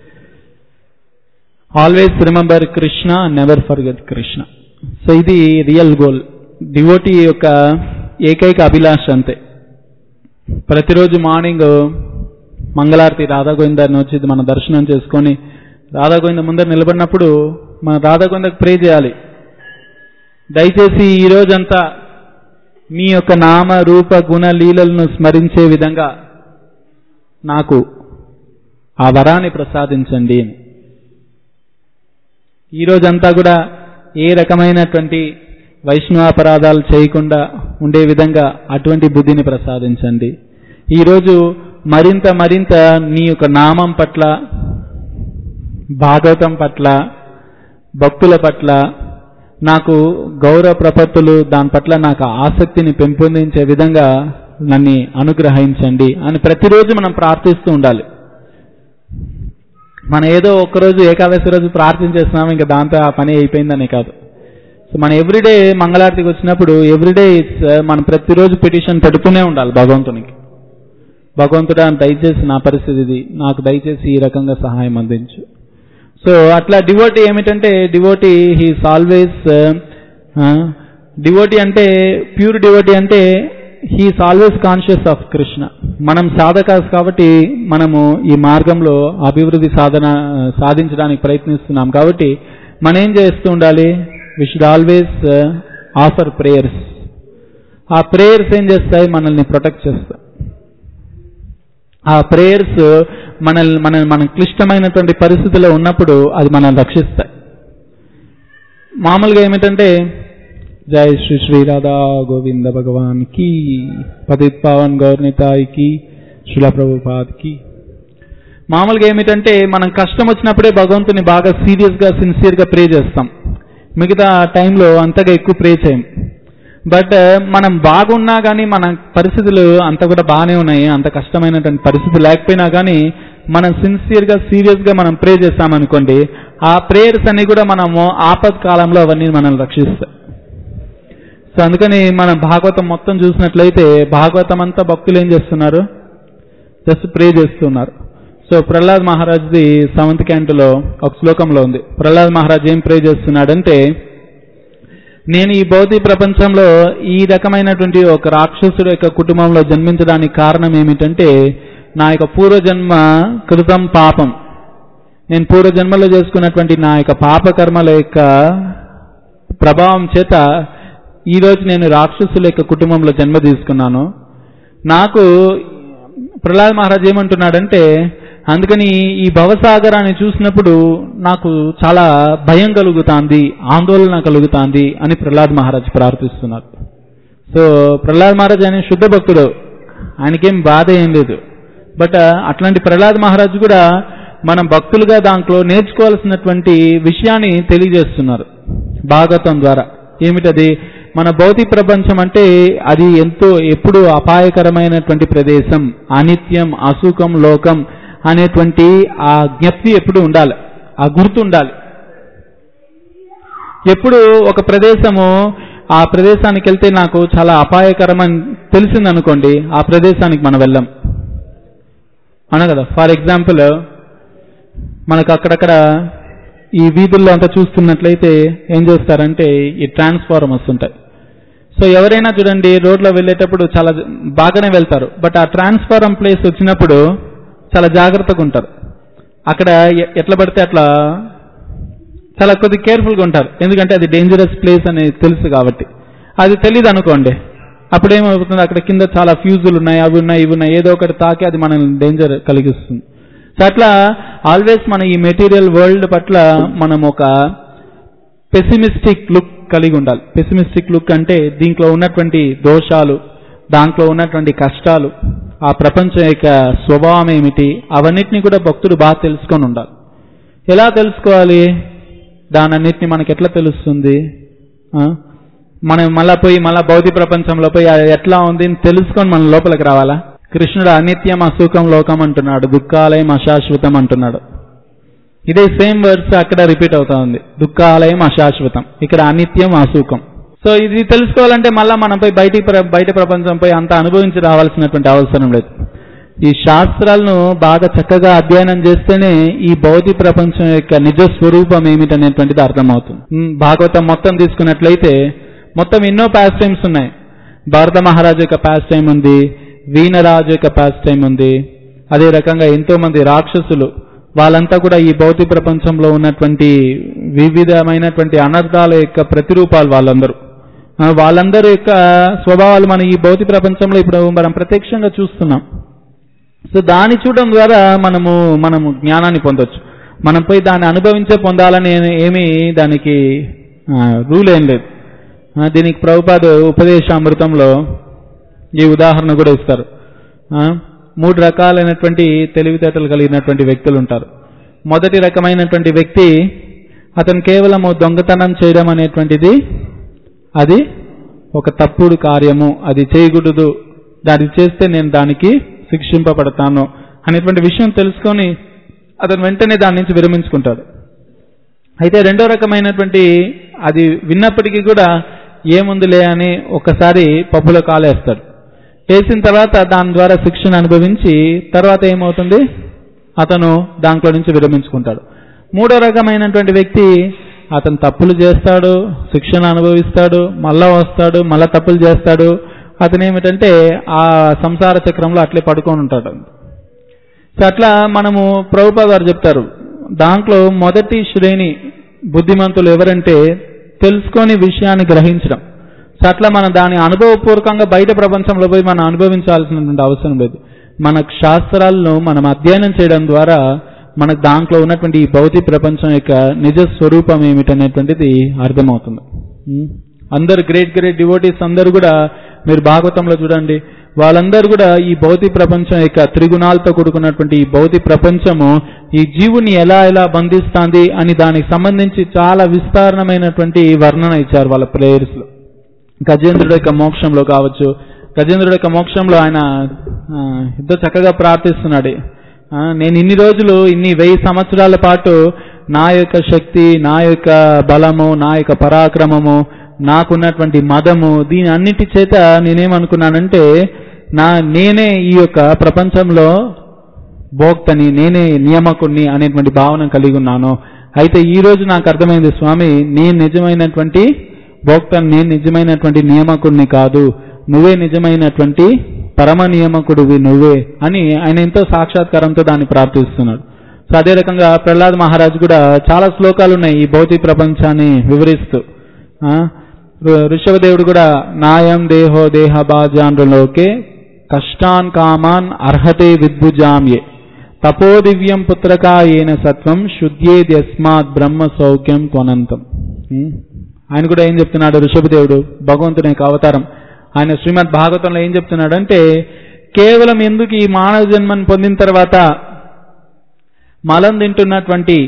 Speaker 1: always remember Krishna never forget Krishna so ఇది రియల్ గోల్ డివోటీ యొక్క ఏకైక అభిలాష అంతే ప్రతిరోజు మార్నింగ్ మంగళారతి రాధాగోవిందాన్ని వచ్చి మన దర్శనం చేసుకొని రాధాగోవింద ముందర నిలబడినప్పుడు మన రాధాగోవిందకు ప్రే చేయాలి దయచేసి ఈ రోజంతా మీ యొక్క నామ రూప గుణ లీలలను స్మరించే విధంగా నాకు ఆ వరాన్ని ప్రసాదించండి అని ఈ రోజంతా కూడా ఏ రకమైనటువంటి వైష్ణవాపరాధాలు చేయకుండా ఉండే విధంగా అటువంటి బుద్ధిని ప్రసాదించండి ఈరోజు మరింత మరింత నీ యొక్క నామం పట్ల భాగవతం పట్ల భక్తుల పట్ల నాకు గౌరవ ప్రపత్తులు దాని పట్ల నాకు ఆసక్తిని పెంపొందించే విధంగా నన్ను అనుగ్రహించండి అని ప్రతిరోజు మనం ప్రార్థిస్తూ ఉండాలి మనం ఏదో ఒక్కరోజు ఏకాదశి రోజు ప్రార్థన చేస్తున్నాం ఇంకా దాంతో ఆ పని అయిపోయిందనే కాదు సో మనం ఎవ్రీడే మంగళారతికి వచ్చినప్పుడు ఎవ్రీడే ఇట్స్ మనం ప్రతిరోజు పిటిషన్ పెడుతూనే ఉండాలి భగవంతునికి భగవంతుడా దయచేసి నా పరిస్థితి ఇది నాకు దయచేసి ఈ రకంగా సహాయం అందించు సో అట్లా డివోటీ ఏమిటంటే డివోటీ హీస్ ఆల్వేస్ డివోటీ అంటే ప్యూర్ డివోటీ అంటే he's always conscious of Krishna మనం సాధకాస్ కాబట్టి మనము ఈ మార్గంలో అభివృద్ధి సాధన సాధించడానికి ప్రయత్నిస్తున్నాం కాబట్టి మనం ఏం చేస్తూ ఉండాలి we should always offer prayers ఆ ప్రేయర్స్ ఏం చేస్తాయి మనల్ని ప్రొటెక్ట్ చేస్తాయి ఆ ప్రేయర్స్ మనల్ని మన మన క్లిష్టమైనటువంటి పరిస్థితిలో ఉన్నప్పుడు అది మనల్ని రక్షిస్తాయి మామూలుగా ఏమిటంటే జై శ్రీ శ్రీ రాధా గోవింద భగవాన్ కి పతిత్ పావన్ గౌర్నితాయ్ కి శిలా ప్రభుపాద్ కి మామూలుగా ఏమిటంటే మనం కష్టం వచ్చినప్పుడే భగవంతుని బాగా సీరియస్ గా సిన్సియర్ గా ప్రే చేస్తాం మిగతా టైంలో అంతగా ఎక్కువ ప్రే చేయం బట్ మనం బాగున్నా కానీ మన పరిస్థితులు అంత కూడా బాగానే ఉన్నాయి అంత కష్టమైనటువంటి పరిస్థితి లేకపోయినా కానీ మనం సిన్సియర్ గా సీరియస్ గా మనం ప్రే చేస్తామనుకోండి ఆ ప్రేయర్స్ అన్ని కూడా మనము ఆపత్ కాలంలో అవన్నీ మనల్ని రక్షిస్తాయి సో అందుకని మనం భాగవతం మొత్తం చూసినట్లయితే భాగవతం అంతా భక్తులు ఏం చేస్తున్నారు జస్ట్ ప్రే చేస్తున్నారు సో ప్రహ్లాద్ మహారాజ్ది సెవెంత్ క్యాంటులో ఒక శ్లోకంలో ఉంది ప్రహ్లాద్ మహారాజ్ ఏం ప్రే చేస్తున్నాడంటే నేను ఈ భౌతిక ప్రపంచంలో ఈ రకమైనటువంటి ఒక రాక్షసుడు యొక్క కుటుంబంలో జన్మించడానికి కారణం ఏమిటంటే నా యొక్క పూర్వజన్మ కృతం పాపం నేను పూర్వజన్మలో చేసుకున్నటువంటి నా యొక్క పాపకర్మల యొక్క ప్రభావం చేత ఈరోజు నేను రాక్షసుల యొక్క కుటుంబంలో జన్మ తీసుకున్నాను నాకు ప్రహ్లాద్ మహారాజ్ ఏమంటున్నాడంటే అందుకని ఈ భవసాగరాన్ని చూసినప్పుడు నాకు చాలా భయం కలుగుతాంది ఆందోళన కలుగుతాంది అని ప్రహ్లాద్ మహారాజ్ ప్రార్థిస్తున్నారు సో ప్రహ్లాద్ మహారాజ్ ఆయన శుద్ధ భక్తుడు ఆయనకేం బాధ ఏం లేదు బట్ అట్లాంటి ప్రహ్లాద్ మహారాజ్ కూడా మనం భక్తులుగా దాంట్లో నేర్చుకోవాల్సినటువంటి విషయాన్ని తెలియజేస్తున్నారు భాగవతం ద్వారా ఏమిటది మన భౌతిక ప్రపంచం అంటే అది ఎంతో ఎప్పుడు అపాయకరమైనటువంటి ప్రదేశం అనిత్యం అసుఖం లోకం అనేటువంటి ఆ జ్ఞప్తి ఎప్పుడు ఉండాలి ఆ గుర్తు ఉండాలి ఎప్పుడు ఒక ప్రదేశము ఆ ప్రదేశానికి వెళ్తే నాకు చాలా అపాయకరమని తెలిసిందనుకోండి ఆ ప్రదేశానికి మనం వెళ్ళాం అవునా కదా ఫర్ ఎగ్జాంపుల్ మనకు అక్కడక్కడ ఈ వీధుల్లో అంతా చూస్తున్నట్లయితే ఏం చేస్తారంటే ఈ ట్రాన్స్ఫార్మర్స్ ఉంటాయి సో ఎవరైనా చూడండి రోడ్లో వెళ్ళేటప్పుడు చాలా బాగానే వెళ్తారు బట్ ఆ ట్రాన్స్ఫార్మ్ ప్లేస్ వచ్చినప్పుడు చాలా జాగ్రత్తగా ఉంటారు అక్కడ ఎ- ఎట్లా పడితే అట్లా చాలా కొద్ది కేర్ఫుల్గా ఉంటారు ఎందుకంటే అది డేంజరస్ ప్లేస్ అని తెలుసు కాబట్టి అది తెలియదు అనుకోండి అప్పుడు ఏమవుతుంది అక్కడ కింద చాలా ఫ్యూజులు ఉన్నాయి అవి ఉన్నాయి ఇవి ఉన్నాయి ఏదో ఒకటి తాకి అది మనల్ని డేంజర్ కలిగిస్తుంది సో అట్లా ఆల్వేస్ మన ఈ మెటీరియల్ వరల్డ్ పట్ల మనం ఒక పెసిమిస్టిక్ లుక్ కలిగి ఉండాలి పెసిమిస్టిక్ లుక్ అంటే దీంట్లో ఉన్నటువంటి దోషాలు దాంట్లో ఉన్నటువంటి కష్టాలు ఆ ప్రపంచం యొక్క స్వభావం ఏమిటి అవన్నిటిని కూడా భక్తుడు బాగా తెలుసుకొని ఉండాలి ఎలా తెలుసుకోవాలి దానన్నిటిని మనకి ఎట్లా తెలుస్తుంది ఆ? మనం మళ్ళా పోయి మళ్ళా భౌతిక ప్రపంచంలో పోయి అది ఎట్లా ఉంది అని తెలుసుకొని మన లోపలికి రావాలా కృష్ణుడు అనిత్యం అసుఖం లోకం అంటున్నాడు దుఃఖాలయం అశాశ్వతం అంటున్నాడు ఇదే సేమ్ వర్డ్స్ అక్కడ రిపీట్ అవుతా ఉంది దుఃఖాలయం అశాశ్వతం ఇక్కడ అనిత్యం అసుఖం సో ఇది తెలుసుకోవాలంటే మళ్ళా మనం పోయి బయటి ప్ర- బయట ప్రపంచంపై అంత అనుభవించి రావాల్సినటువంటి అవసరం లేదు ఈ శాస్త్రాలను బాగా చక్కగా అధ్యయనం చేస్తేనే ఈ భౌతిక ప్రపంచం యొక్క నిజ స్వరూపం ఏమిటనేటువంటిది అర్థమవుతుంది ఉమ్, భాగవతం మొత్తం తీసుకున్నట్లయితే మొత్తం ఎన్నో పాస్ టైమ్స్ ఉన్నాయి భారత మహారాజు యొక్క పాస్ టైం ఉంది వీణరాజు యొక్క పాస్ టైం ఉంది అదే రకంగా ఎంతో మంది రాక్షసులు వాళ్ళంతా కూడా ఈ భౌతిక ప్రపంచంలో ఉన్నటువంటి వివిధమైనటువంటి అనర్థాల యొక్క ప్రతిరూపాలు వాళ్ళందరూ ఆ, వాళ్ళందరి యొక్క స్వభావాలు మనం ఈ భౌతిక ప్రపంచంలో ఇప్పుడు మనం ప్రత్యక్షంగా చూస్తున్నాం సో దాన్ని చూడడం ద్వారా మనము మనము జ్ఞానాన్ని పొందొచ్చు మనం పోయి దాన్ని అనుభవించే పొందాలని ఏమీ దానికి రూల్ ఏం లేదు ఆ, దీనికి ప్రభుపాద ఉపదేశామృతంలో ఈ ఉదాహరణ కూడా ఇస్తారు ఆ, మూడు రకాలైనటువంటి తెలివితేటలు కలిగినటువంటి వ్యక్తులు ఉంటారు మొదటి రకమైనటువంటి వ్యక్తి అతను కేవలము దొంగతనం చేయడం అనేటువంటిది అది ఒక తప్పుడు కార్యము అది చేయకూడదు దాన్ని చేస్తే నేను దానికి శిక్షింపబడతాను అనేటువంటి విషయం తెలుసుకొని అతను వెంటనే దాని నుంచి విరమించుకుంటాడు అయితే రెండో రకమైనటువంటి అది విన్నప్పటికీ కూడా ఏముందిలే అని ఒకసారి పప్పులో కాలేస్తాడు వేసిన తర్వాత దాని ద్వారా శిక్షణ అనుభవించి తర్వాత ఏమవుతుంది అతను దాంట్లో నుంచి విరమించుకుంటాడు మూడో రకమైనటువంటి వ్యక్తి అతను తప్పులు చేస్తాడు శిక్షణ అనుభవిస్తాడు మళ్ళా వస్తాడు మళ్ళా తప్పులు చేస్తాడు అతను ఏమిటంటే ఆ సంసార చక్రంలో అట్లే పడుకొని ఉంటాడు సో అట్లా మనము ప్రభుపా గారు చెప్తారు దాంట్లో మొదటి శ్రేణి బుద్ధిమంతులు ఎవరంటే తెలుసుకొని విషయాన్ని గ్రహించడం సో అట్లా మనం దాని అనుభవపూర్వకంగా బయట ప్రపంచంలో పోయి మనం అనుభవించాల్సినటువంటి అవసరం లేదు మన శాస్త్రాలను మనం అధ్యయనం చేయడం ద్వారా మనకు దాంట్లో ఉన్నటువంటి ఈ భౌతిక ప్రపంచం యొక్క నిజ స్వరూపం ఏమిటనేటువంటిది అర్థమవుతుంది ఉం? అందరు గ్రేట్ గ్రేట్ డివోటీస్ అందరూ కూడా మీరు భాగవతంలో చూడండి వాళ్ళందరూ కూడా ఈ భౌతిక ప్రపంచం యొక్క త్రిగుణాలతో కూడుకున్నటువంటి ఈ భౌతిక ప్రపంచము ఈ జీవుని ఎలా ఎలా బంధిస్తాంది అని దానికి సంబంధించి చాలా విస్తారణమైనటువంటి వర్ణన ఇచ్చారు వాళ్ళ ప్రేయర్స్ లో గజేంద్రుడి యొక్క మోక్షంలో కావచ్చు గజేంద్రుడి యొక్క మోక్షంలో ఆయన ఆ, ఎంతో చక్కగా ప్రార్థిస్తున్నాడు ఆ, నేను ఇన్ని రోజులు ఇన్ని వెయ్యి సంవత్సరాల పాటు నా యొక్క శక్తి నా యొక్క బలము నా యొక్క పరాక్రమము నాకున్నటువంటి మదము దీని అన్నిటి చేత నేనేమనుకున్నానంటే నా నేనే ఈ యొక్క ప్రపంచంలో భోక్తని నేనే నియామకుణ్ణి అనేటువంటి భావన కలిగి ఉన్నాను అయితే ఈ రోజు నాకు అర్థమైంది స్వామి నేను నిజమైనటువంటి భోక్తని నేను నిజమైనటువంటి నియామకుడిని కాదు నువ్వే నిజమైనటువంటి పరమ నియామకుడివి నువ్వే అని ఆయన ఎంతో సాక్షాత్కారంతో దాన్ని ప్రార్థిస్తున్నాడు సో అదే రకంగా ప్రహ్లాద్ మహారాజ్ కూడా చాలా శ్లోకాలు ఉన్నాయి ఈ భౌతిక ప్రపంచాన్ని వివరిస్తూ ఆ, ఋ- ఋషభదేవుడు కూడా నాయం దేహో దేహ బాజాండ్రలోకే కష్టాన్ కామాన్ అర్హతే విద్భుజామ్యే తపోదివ్యం పుత్రకా ఏన సత్వం శుద్ధ్యేద్యస్మాత్ బ్రహ్మ సౌఖ్యం త్వనంతం హ్మ్? ఆయన కూడా ఏం చెప్తున్నాడు ఋషభదేవుడు భగవంతుని యొక్క అవతారం ఆయన శ్రీమద్ భాగవతంలో ఏం చెప్తున్నాడు అంటే కేవలం ఎందుకు ఈ మానవ జన్మను పొందిన తర్వాత మలం తింటున్నటువంటి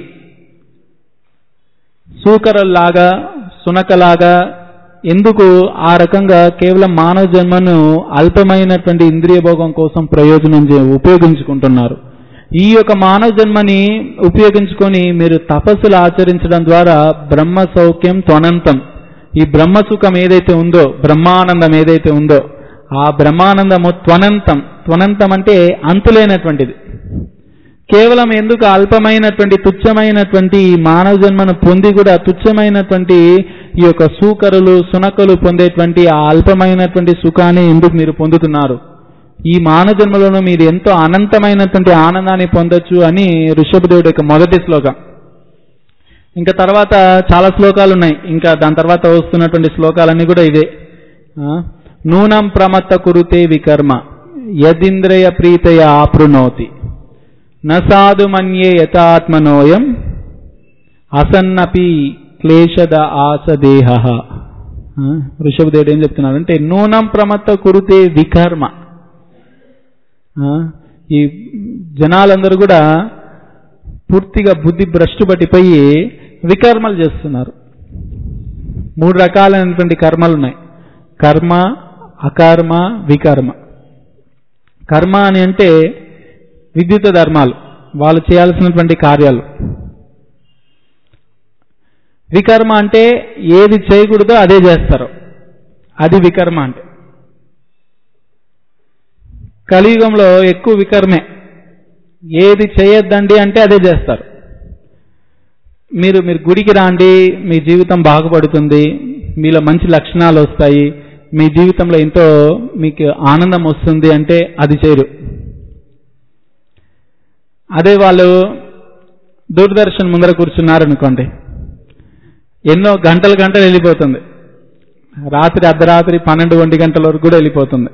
Speaker 1: సూకరల్లాగా సునకలాగా ఎందుకు ఆ రకంగా కేవలం మానవ జన్మను అల్పమైనటువంటి ఇంద్రియ భోగం కోసం ప్రయోజనం చే- ఉపయోగించుకుంటున్నారు ఈ యొక్క మానవ జన్మని ఉపయోగించుకొని మీరు తపస్సులు ఆచరించడం ద్వారా బ్రహ్మ సౌఖ్యం త్వనంతం ఈ బ్రహ్మ సుఖం ఏదైతే ఉందో బ్రహ్మానందం ఏదైతే ఉందో ఆ బ్రహ్మానందము త్వనంతం త్వనంతం అంటే అంతులేనటువంటిది కేవలం ఎందుకు అల్పమైనటువంటి తుచ్చమైనటువంటి ఈ మానవ జన్మను పొంది కూడా తుచ్చమైనటువంటి ఈ యొక్క సూకరులు సునకలు పొందేటువంటి ఆ అల్పమైనటువంటి సుఖాన్ని ఎందుకు మీరు పొందుతున్నారు ఈ మానవ జన్మలోనూ మీరు ఎంతో అనంతమైనటువంటి ఆనందాన్ని పొందొచ్చు అని ఋషభదేవుడి యొక్క మొదటి శ్లోకం ఇంకా తర్వాత చాలా శ్లోకాలు ఉన్నాయి ఇంకా దాని తర్వాత వస్తున్నటువంటి శ్లోకాలన్నీ కూడా ఇదే ఆ, నూనం ప్రమత్త కురుతే వికర్మ యదింద్రియ ప్రీతయ ఆపృనోతి న సాధు మన్యే యథాత్మనోయం అసన్నపి క్లేశద ఆసదేహ ఋషభదేవుడు ఏం చెప్తున్నారు అంటే నూనం ప్రమత్త కురుతే వికర్మ ఆ, ఈ జనాలందరూ కూడా పూర్తిగా బుద్ధి భ్రష్టు పట్టిపోయి వికర్మలు చేస్తున్నారు మూడు రకాలైనటువంటి కర్మలు ఉన్నాయి కర్మ అకర్మ వికర్మ కర్మ అని అంటే విద్యుత్ ధర్మాలు వాళ్ళు చేయాల్సినటువంటి కార్యాలు వికర్మ అంటే ఏది చేయకూడదో అదే చేస్తారు అది వికర్మ అంటే కలియుగంలో ఎక్కువ వికర్మే ఏది చేయొద్దండి అంటే అదే చేస్తారు మీరు మీరు గుడికి రాండి మీ జీవితం బాగుపడుతుంది మీలో మంచి లక్షణాలు వస్తాయి మీ జీవితంలో ఎంతో మీకు ఆనందం వస్తుంది అంటే అది చేయరు అదే వాళ్ళు దూరదర్శన్ ముందర కూర్చున్నారనుకోండి ఎన్నో గంటలు గంటలు వెళ్ళిపోతుంది రాత్రి అర్ధరాత్రి పన్నెండు ఒంటి గంటల వరకు కూడా వెళ్ళిపోతుంది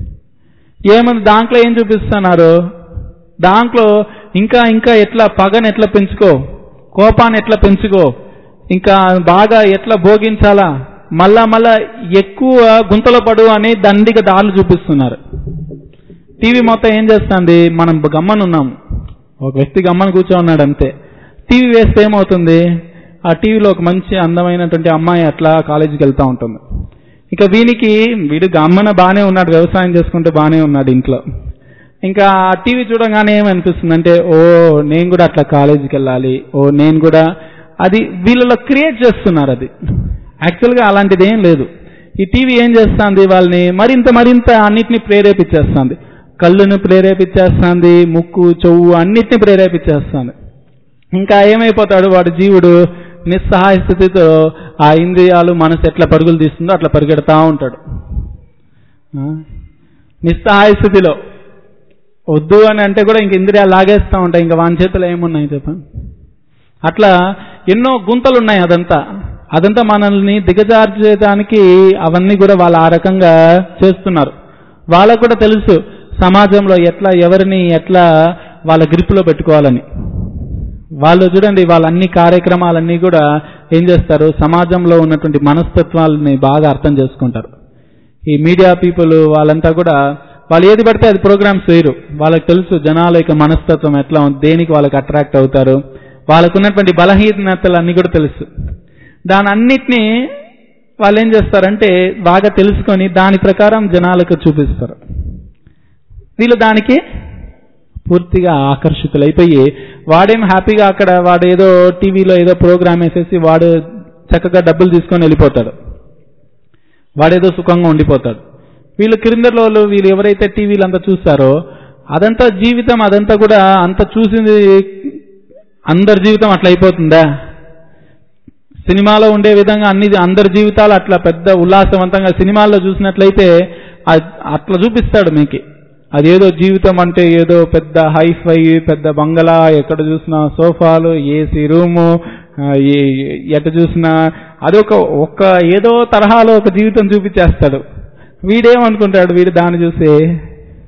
Speaker 1: ఏమంది దాంట్లో ఏం చూపిస్తున్నారు దాంట్లో ఇంకా ఇంకా ఎట్లా పగని ఎట్లా పెంచుకో కోపాన్ని ఎట్లా పెంచుకో ఇంకా బాగా ఎట్లా భోగించాలా మళ్ళా మళ్ళా ఎక్కువ గుంతలో పడు అని దండిగా దారులు చూపిస్తున్నారు టీవీ మొత్తం ఏం చేస్తుంది మనం గమ్మనున్నాము ఒక వ్యక్తి గమ్మన కూర్చోన్నాడు అంతే టీవీ వేస్తే ఏమవుతుంది ఆ టీవీలో ఒక మంచి అందమైనటువంటి అమ్మాయి అట్లా కాలేజీకి వెళ్తూ ఉంటుంది ఇక వీనికి వీడు గమ్మన బాగానే ఉన్నాడు వ్యవసాయం చేసుకుంటే బాగానే ఉన్నాడు ఇంట్లో ఇంకా ఆ టీవీ చూడగానే ఏమనిపిస్తుంది అంటే ఓ నేను కూడా అట్లా కాలేజీకి వెళ్ళాలి ఓ నేను కూడా అది వీళ్ళలో క్రియేట్ చేస్తున్నారు అది యాక్చువల్గా అలాంటిది ఏం లేదు ఈ టీవీ ఏం చేస్తుంది వాళ్ళని మరింత మరింత అన్నిటిని ప్రేరేపించేస్తుంది కళ్ళును ప్రేరేపించేస్తుంది ముక్కు చెవు అన్నిటిని ప్రేరేపించేస్తుంది ఇంకా ఏమైపోతాడు వాడు జీవుడు నిస్సహాయ స్థితితో ఆ ఇంద్రియాలు మనసు ఎట్లా పరుగులు తీస్తుందో అట్లా పరిగెడతా ఉంటాడు ఆ? నిస్సహాయ స్థితిలో వద్దు అని అంటే కూడా ఇంక ఇంద్రియాలు లాగేస్తూ ఉంటాయి ఇంకా వాని చేతిలో ఏమున్నాయి చెప్పండి అట్లా ఎన్నో గుంతలు ఉన్నాయి అదంతా అదంతా మనల్ని దిగజార్చేయడానికి అవన్నీ కూడా వాళ్ళు ఆ రకంగా చేస్తున్నారు వాళ్ళకు కూడా తెలుసు సమాజంలో ఎట్లా ఎవరిని ఎట్లా వాళ్ళ గ్రిప్లో పెట్టుకోవాలని వాళ్ళు చూడండి వాళ్ళ అన్ని కార్యక్రమాలన్నీ కూడా ఏం చేస్తారు సమాజంలో ఉన్నటువంటి మనస్తత్వాలని బాగా అర్థం చేసుకుంటారు ఈ మీడియా పీపుల్ వాళ్ళంతా కూడా వాళ్ళు ఏది పడితే అది ప్రోగ్రామ్స్ వేయరు వాళ్ళకి తెలుసు జనాల యొక్క మనస్తత్వం ఎట్లా ఉంది దేనికి వాళ్ళకి అట్రాక్ట్ అవుతారు వాళ్ళకు ఉన్నటువంటి బలహీనతలు అన్ని కూడా తెలుసు దాని అన్నిటినీ వాళ్ళు ఏం చేస్తారంటే బాగా తెలుసుకొని దాని ప్రకారం జనాలకు చూపిస్తారు వీళ్ళు దానికి పూర్తిగా ఆకర్షితులైపోయి వాడేం హ్యాపీగా అక్కడ వాడు ఏదో టీవీలో ఏదో ప్రోగ్రామ్ వేసేసి వాడు చక్కగా డబ్బులు తీసుకొని వెళ్ళిపోతాడు వాడేదో సుఖంగా ఉండిపోతాడు వీళ్ళు క్రిందలో వీళ్ళు ఎవరైతే టీవీలు అంతా చూస్తారో అదంతా జీవితం అదంతా కూడా అంత చూసింది అందరి జీవితం అట్లా అయిపోతుందా సినిమాలో ఉండే విధంగా అన్ని అందరి జీవితాలు అట్లా పెద్ద ఉల్లాసవంతంగా సినిమాల్లో చూసినట్లయితే అ- అట్లా చూపిస్తాడు మీకు అదేదో జీవితం అంటే ఏదో పెద్ద హైఫై పెద్ద బంగళా ఎక్కడ చూసినా సోఫాలు ఏసీ రూము ఆ, ఏ- ఎట చూసినా అదొక ఒక ఏదో తరహాలో ఒక జీవితం చూపించేస్తాడు వీడేమనుకుంటాడు వీడు దాన్ని చూసి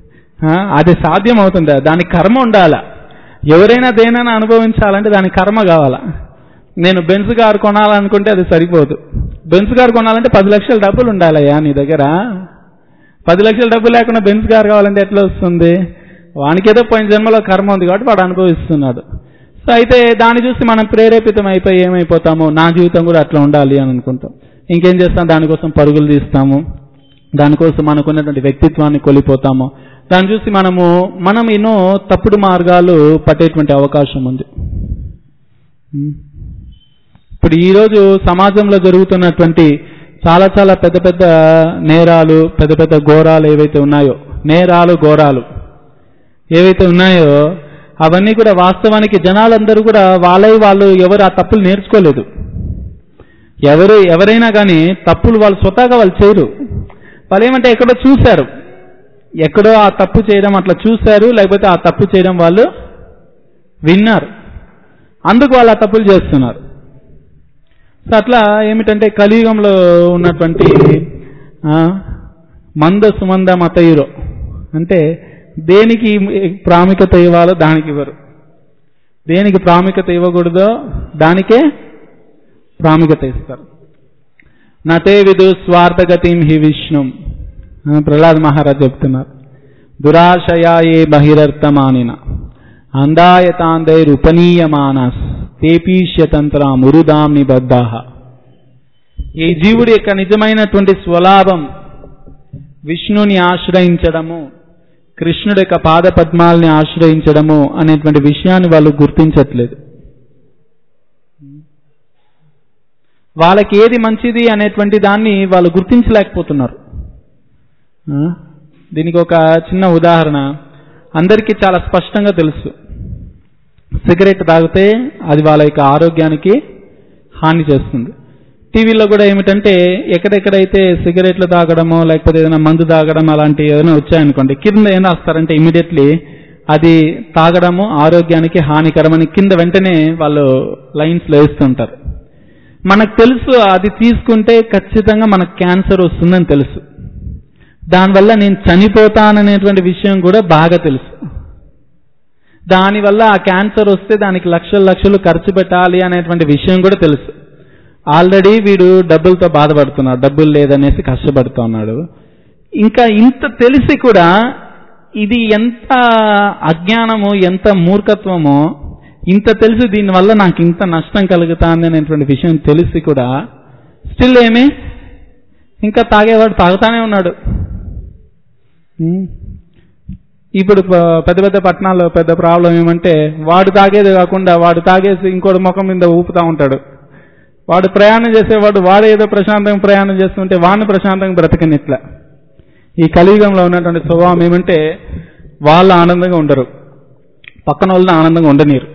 Speaker 1: ఆ, అది సాధ్యం అవుతుందా దానికి కర్మ ఉండాలా ఎవరైనా దేనైనా అనుభవించాలంటే దానికి కర్మ కావాలా నేను బెన్స్ కారు కొనాలనుకుంటే అది సరిపోదు బెన్స్ కారు కొనాలంటే పది లక్షల డబ్బులు ఉండాలయ్యా నీ దగ్గర పది లక్షల డబ్బులు లేకుండా బెన్స్ కారు కావాలంటే ఎట్లా వస్తుంది వానికేదో పోయిన జన్మలో కర్మ ఉంది కాబట్టి వాడు అనుభవిస్తున్నాడు సో అయితే దాన్ని చూసి మనం ప్రేరేపితం అయిపోయి ఏమైపోతాము నా జీవితం కూడా అట్లా ఉండాలి అని అనుకుంటాం ఇంకేం చేస్తాం దానికోసం పరుగులు తీస్తాము దానికోసం మనకున్నటువంటి వ్యక్తిత్వాన్ని కోల్పోతాము దాన్ని చూసి మనము మనం ఎన్నో తప్పుడు మార్గాలు పట్టేటువంటి అవకాశం ఉంది ఉం. ఇప్పుడు ఈరోజు సమాజంలో జరుగుతున్నటువంటి చాలా చాలా పెద్ద పెద్ద నేరాలు పెద్ద పెద్ద ఘోరాలు ఏవైతే ఉన్నాయో నేరాలు ఘోరాలు ఏవైతే ఉన్నాయో అవన్నీ కూడా వాస్తవానికి జనాలందరూ కూడా వాళ్ళై వాళ్ళు ఎవరు ఆ తప్పులు నేర్చుకోలేదు ఎవరు ఎవరైనా కానీ తప్పులు వాళ్ళు స్వతహాగా వాళ్ళు చేయరు వాళ్ళు ఏమంటే ఎక్కడో చూశారు ఎక్కడో ఆ తప్పు చేయడం అట్లా చూశారు లేకపోతే ఆ తప్పు చేయడం వాళ్ళు విన్నారు అందుకు వాళ్ళు ఆ తప్పులు చేస్తున్నారు సో అట్లా ఏమిటంటే కలియుగంలో ఉన్నటువంటి ఆ, మంద సుమంద మతయురో అంటే దేనికి ప్రాముఖ్యత ఇవ్వాలో దానికి ఇవ్వరు దేనికి ప్రాముఖ్యత ఇవ్వకూడదో దానికే ప్రాముఖ్యత ఇస్తారు నతే విదు స్వార్థగతిం హి విష్ణుం ఆ, ప్రహ్లాద్ మహారాజ్ చెప్తున్నారు దురాశయాయే బహిరర్థమానిన అందాయతాందైరుపనీయమానస్ తేపీష్యతంత్ర మురుదాం నిబద్ధాహ ఈ జీవుడి యొక్క నిజమైనటువంటి స్వలాభం విష్ణుని ఆశ్రయించడము కృష్ణుడి యొక్క పాద పద్మాల్ని ఆశ్రయించడము అనేటువంటి విషయాన్ని వాళ్ళు గుర్తించట్లేదు వాళ్ళకి ఏది మంచిది అనేటువంటి దాన్ని వాళ్ళు గుర్తించలేకపోతున్నారు ఆ? దీనికి ఒక చిన్న ఉదాహరణ అందరికీ చాలా స్పష్టంగా తెలుసు సిగరెట్ తాగితే అది వాళ్ళ యొక్క ఆరోగ్యానికి హాని చేస్తుంది టీవీలో కూడా ఏమిటంటే ఎక్కడెక్కడైతే సిగరెట్లు తాగడమో లేకపోతే ఏదైనా మందు తాగడం అలాంటి ఏదైనా వచ్చాయనుకోండి కింద ఏం రాస్తారంటే ఇమీడియట్లీ అది తాగడము ఆరోగ్యానికి హానికరమని కింద వెంటనే వాళ్ళు లైన్స్ వేస్తుంటారు మనకు తెలుసు అది తీసుకుంటే ఖచ్చితంగా మనకు క్యాన్సర్ వస్తుందని తెలుసు దానివల్ల నేను చనిపోతాననేటువంటి విషయం కూడా బాగా తెలుసు దానివల్ల ఆ క్యాన్సర్ వస్తే దానికి లక్షలు లక్షలు ఖర్చు పెట్టాలి అనేటువంటి విషయం కూడా తెలుసు ఆల్రెడీ వీడు డబ్బులతో బాధపడుతున్నాడు డబ్బులు లేదనేసి కష్టపడుతున్నాడు ఇంకా ఇంత తెలిసి కూడా ఇది ఎంత అజ్ఞానము ఎంత మూర్ఖత్వమో ఇంత తెలిసి దీనివల్ల నాకు ఇంత నష్టం కలుగుతాంది అనేటువంటి విషయం తెలిసి కూడా స్టిల్ ఏమి ఇంకా తాగేవాడు తాగుతానే ఉన్నాడు ఉమ్. ఇప్పుడు ప- పెద్ద పెద్ద పట్టణాల్లో పెద్ద ప్రాబ్లం ఏమంటే వాడు తాగేది కాకుండా వాడు తాగేసి ఇంకోటి ముఖం మీద ఊపుతా ఉంటాడు వాడు ప్రయాణం చేసేవాడు వాడు ఏదో ప్రశాంతంగా ప్రయాణం చేస్తుంటే వాడిని ప్రశాంతంగా బ్రతకనిట్లా ఈ కలియుగంలో ఉన్నటువంటి స్వభావం ఏమంటే వాళ్ళు ఆనందంగా ఉండరు పక్కన వాళ్ళని ఆనందంగా ఉండనీరు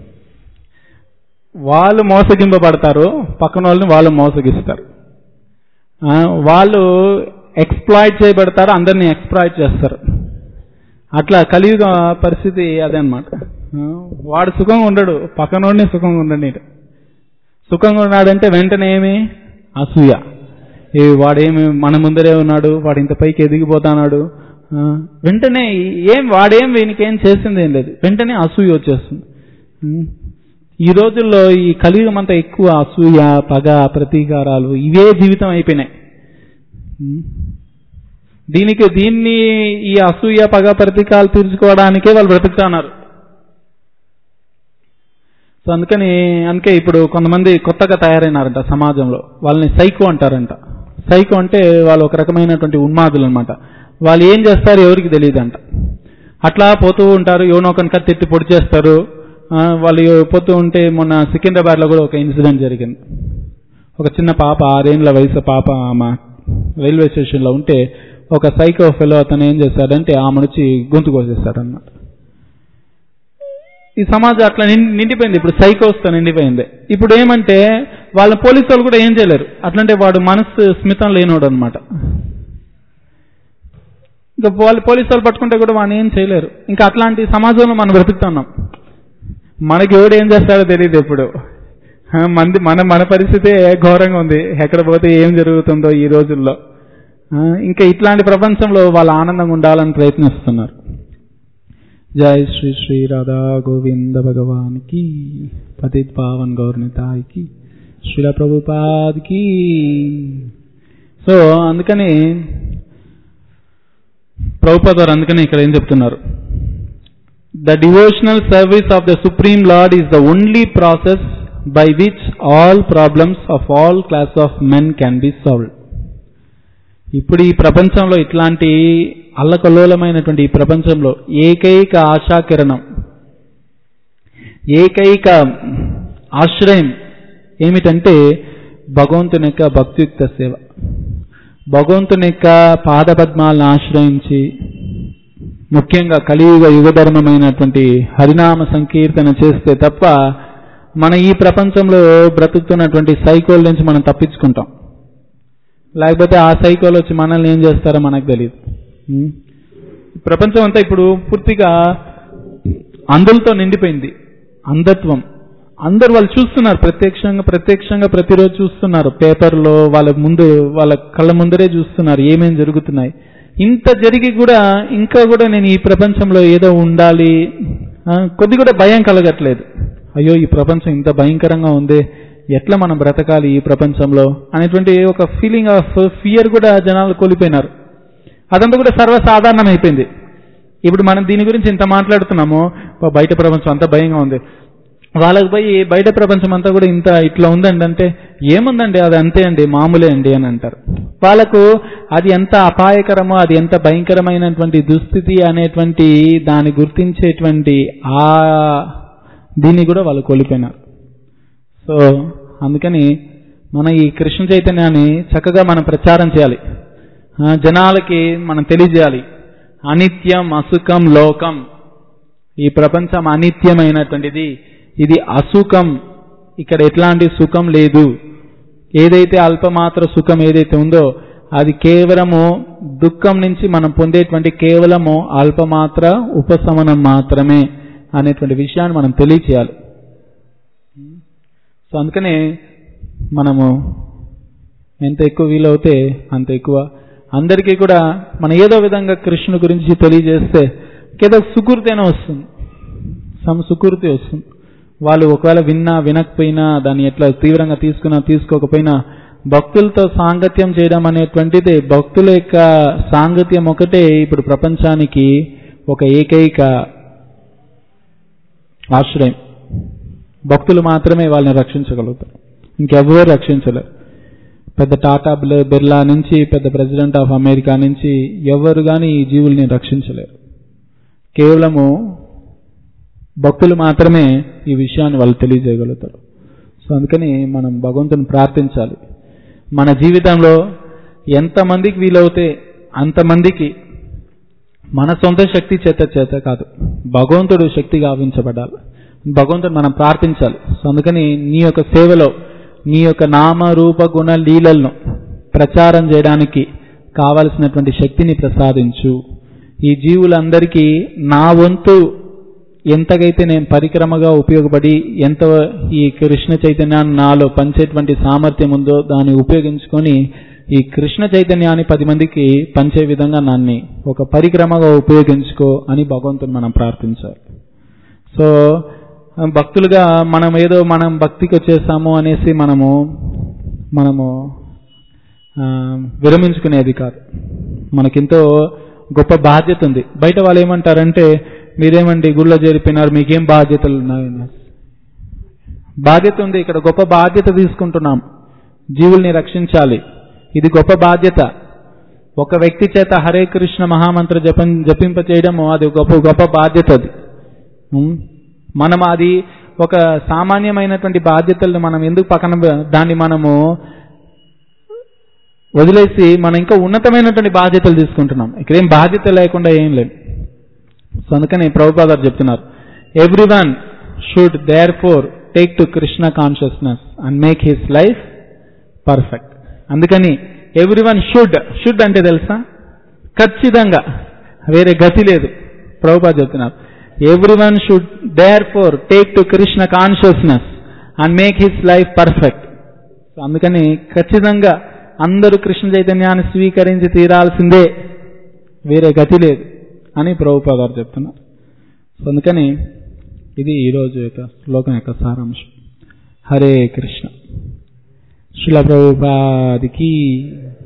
Speaker 1: వాళ్ళు మోసగింపబడతారు పక్కన వాళ్ళని వాళ్ళు మోసగిస్తారు ఆ, వాళ్ళు ఎక్స్ప్లాయిట్ చేయబడతారు అందరినీ ఎక్స్ప్లాయిట్ చేస్తారు అట్లా కలియుగ పరిస్థితి అదే అనమాట వాడు సుఖంగా ఉండడు పక్కనోడిని సుఖంగా ఉండనీడు సుఖంగా ఉన్నాడంటే వెంటనే ఏమి అసూయ ఏ వాడేమి మన ముందరే ఉన్నాడు వాడు ఇంత పైకి ఎదిగిపోతాన్నాడు ఆ, వెంటనే ఏం వాడేం వీనికి ఏం చేసింది ఏం లేదు వెంటనే అసూయ వచ్చేస్తుంది ఉం. ఈ రోజుల్లో ఈ కలియుగం అంతా ఎక్కువ అసూయ పగ ప్రతీకారాలు ఇవే జీవితం అయిపోయినాయి ఉం. దీనికి దీన్ని ఈ అసూయ పగ ప్రతీకారాలు తీర్చుకోవడానికే వాళ్ళు బ్రతుకుతున్నారు సో అందుకని అందుకే ఇప్పుడు కొంతమంది కొత్తగా తయారైనారంట సమాజంలో వాళ్ళని సైకో అంటారంట సైకో అంటే వాళ్ళు ఒక రకమైనటువంటి ఉన్మాదులు అనమాట వాళ్ళు ఏం చేస్తారు ఎవరికి తెలియదంట అట్లా పోతూ ఉంటారు ఎవనో ఒకరిని కత్తి పొడి చేస్తారు ఆ, వాళ్ళు పోతూ ఉంటే మొన్న సికింద్రాబాద్లో కూడా ఒక ఇన్సిడెంట్ జరిగింది ఒక చిన్న పాప ఆరేండ్ల వయసు పాప ఆమె రైల్వే స్టేషన్లో ఉంటే ఒక సైకో ఫెలో అతను ఏం చేశాడంటే ఆమె నుంచి గొంతు కోసేస్తాడు అన్నమాట ఈ సమాజం అట్లా నిండి- నిండిపోయింది ఇప్పుడు సైకోస్తో నిండిపోయింది ఇప్పుడు ఏమంటే వాళ్ళ పోలీసు వాళ్ళు కూడా ఏం చేయలేరు అట్లంటే వాడు మనసు స్మితం లేనోడు అనమాట ఇంకా వాళ్ళు పోలీసు వాళ్ళు పట్టుకుంటే కూడా వాడిని ఏం చేయలేరు ఇంకా అట్లాంటి సమాజంలో మనం బ్రతుకుతున్నాం మనకి ఎవడు ఏం చేస్తాడో తెలియదు ఎప్పుడు ఆ, మంది మన మన పరిస్థితి ఘోరంగా ఉంది ఎక్కడ పోతే ఏం జరుగుతుందో ఈ రోజుల్లో ఆ, ఇంకా ఇట్లాంటి ప్రపంచంలో వాళ్ళు ఆనందంగా ఉండాలని ప్రయత్నిస్తున్నారు जय श्री श्री राधा गोविंद भगवान की पतित पावन गौरनिताय की శ్రీల ప్రభుపాద్ కి సో అందుకని ప్రభుపాద్ వారు అందుకని ఇక్కడ ఏం చెప్తున్నారు the devotional service of the supreme lord is the only process by which all problems of all class of men can be solved ఇప్పుడు ఈ ప్రపంచంలో ఇట్లాంటి అల్లకల్లోలమైనటువంటి ఈ ప్రపంచంలో ఏకైక ఆశాకిరణం ఏకైక ఆశ్రయం ఏమిటంటే భగవంతుని యొక్క భక్తియుక్త సేవ భగవంతుని యొక్క పాదపద్మాలను ఆశ్రయించి ముఖ్యంగా కలియుగ యుగధర్మమైనటువంటి హరినామ సంకీర్తన చేస్తే తప్ప మన ఈ ప్రపంచంలో బ్రతుకుతున్నటువంటి సైకోల నుంచి మనం తప్పించుకుంటాం లేకపోతే ఆ సైకోలు వచ్చి మనల్ని ఏం చేస్తారో మనకు తెలియదు ఉం? ప్రపంచం అంతా ఇప్పుడు పూర్తిగా అందులతో నిండిపోయింది అంధత్వం అందరు వాళ్ళు చూస్తున్నారు ప్రత్యక్షంగా ప్రత్యక్షంగా ప్రతిరోజు చూస్తున్నారు పేపర్లో వాళ్ళ ముందు వాళ్ళ కళ్ళ ముందరే చూస్తున్నారు ఏమేం జరుగుతున్నాయి ఇంత జరిగి కూడా ఇంకా కూడా నేను ఈ ప్రపంచంలో ఏదో ఉండాలి ఆ, కొద్ది కూడా భయం కలగట్లేదు అయ్యో ఈ ప్రపంచం ఇంత భయంకరంగా ఉంది ఎట్లా మనం బ్రతకాలి ఈ ప్రపంచంలో అనేటువంటి ఒక ఫీలింగ్ ఆఫ్ ఫియర్ కూడా జనాలు కోల్పోయినారు అదంతా కూడా సర్వసాధారణం అయిపోయింది ఇప్పుడు మనం దీని గురించి ఇంత మాట్లాడుతున్నాము "అబ్బా, బయట ప్రపంచం అంతా భయంగా ఉంది వాళ్ళకి పోయి బయట ప్రపంచం అంతా కూడా ఇంత ఇట్లా ఉందండి అంటే ఏముందండి అది అంతే అండి మామూలే అండి అని అంటారు వాళ్ళకు అది ఎంత అపాయకరమో అది ఎంత భయంకరమైనటువంటి దుస్థితి అనేటువంటి దాన్ని గుర్తించేటువంటి ఆ దీన్ని కూడా వాళ్ళు కోల్పోయినారు సో అందుకని మన ఈ కృష్ణ చైతన్యాన్ని చక్కగా మనం ప్రచారం చేయాలి ఆ, జనాలకి మనం తెలియజేయాలి అనిత్యం అసుఖం లోకం ఈ ప్రపంచం అనిత్యమైనటువంటిది ఇది అసుఖం ఇక్కడ ఎట్లాంటి సుఖం లేదు ఏదైతే అల్పమాత్ర సుఖం ఏదైతే ఉందో అది కేవలము దుఃఖం నుంచి మనం పొందేటువంటి కేవలము అల్పమాత్ర ఉపశమనం మాత్రమే అనేటువంటి విషయాన్ని మనం తెలియచేయాలి సో అందుకనే మనము ఎంత ఎక్కువ వీలవుతే అంత ఎక్కువ అందరికీ కూడా మనం ఏదో విధంగా కృష్ణుని గురించి తెలియజేస్తే ఏదో సుకృతైనా వస్తుంది సమ సుకృతి వస్తుంది వాళ్ళు ఒకవేళ విన్నా వినకపోయినా దాన్ని ఎట్లా తీవ్రంగా తీసుకున్నా తీసుకోకపోయినా భక్తులతో సాంగత్యం చేయడం అనేటువంటిది భక్తుల యొక్క సాంగత్యం ఒకటే ఇప్పుడు ప్రపంచానికి ఒక ఏకైక ఆశ్రయం భక్తులు మాత్రమే వాళ్ళని రక్షించగలుగుతారు ఇంకెవ్వరు రక్షించలేరు పెద్ద టాటా బిర్లా- బిర్లా నుంచి పెద్ద ప్రెసిడెంట్ ఆఫ్ అమెరికా నుంచి ఎవరు కానీ ఈ జీవుల్ని రక్షించలేరు కేవలము భక్తులు మాత్రమే ఈ విషయాన్ని వాళ్ళు తెలియజేయగలుగుతారు సో అందుకని మనం భగవంతుని ప్రార్థించాలి మన జీవితంలో ఎంతమందికి వీలవుతే అంతమందికి మన సొంత శక్తి చేత చేత కాదు భగవంతుడు శక్తి గావించబడాలి భగవంతుడు మనం ప్రార్థించాలి సో అందుకని నీ యొక్క సేవలో నీ యొక్క నామ రూప గుణ లీలలను ప్రచారం చేయడానికి కావలసినటువంటి శక్తిని ప్రసాదించు ఈ జీవులందరికీ నా వంతు ఎంతగైతే నేను పరిక్రమగా ఉపయోగపడి ఎంత ఈ కృష్ణ చైతన్యాన్ని నాలో పంచేటువంటి సామర్థ్యం ఉందో దాన్ని ఉపయోగించుకొని ఈ కృష్ణ చైతన్యాన్ని పది మందికి పంచే విధంగా నాన్ని ఒక పరిక్రమగా ఉపయోగించుకో అని భగవంతుని మనం ప్రార్థించాలి సో భక్తులుగా మనం ఏదో మనం భక్తికి వచ్చేసాము అనేసి మనము మనము ఆ, విరమించుకునేది కాదు మనకెంతో గొప్ప బాధ్యత ఉంది బయట వాళ్ళు ఏమంటారంటే మీరేమండి గుళ్ళో చేరిపోయినారు మీకేం బాధ్యతలు ఉన్నాయి బాధ్యత ఉంది ఇక్కడ గొప్ప బాధ్యత తీసుకుంటున్నాం జీవుల్ని రక్షించాలి ఇది గొప్ప బాధ్యత ఒక వ్యక్తి చేత హరే కృష్ణ మహామంత్ర జపం జపింప చేయడము అది గొప్ప గొప్ప బాధ్యత అది ఉం? మనం అది ఒక సామాన్యమైనటువంటి బాధ్యతలను మనం ఎందుకు పక్కన పె- దాన్ని మనము వదిలేసి మనం ఇంకా ఉన్నతమైనటువంటి బాధ్యతలు తీసుకుంటున్నాం ఇక్కడ ఏం బాధ్యత లేకుండా ఏం లేదు సో అందుకని ప్రభుపాదారు చెప్తున్నారు every one should therefore take to Krishna consciousness and make his life perfect అందుకని ఎవ్రీ వన్ షుడ్ షుడ్ అంటే తెలుసా ఖచ్చితంగా వేరే గతి లేదు ప్రభుపాద చెప్తున్నారు every one should therefore take to Krishna consciousness and make his life perfect so అందుకని ఖచ్చితంగా అందరూ కృష్ణ చైతన్యాన్ని స్వీకరించి తీరాల్సిందే వేరే గతి లేదు అని ప్రభుపాదారు చెప్తున్నారు సో అందుకని ఇది ఈరోజు యొక్క శ్లోకం యొక్క సారాంశం హరే కృష్ణ శిల ప్రభుపాదికి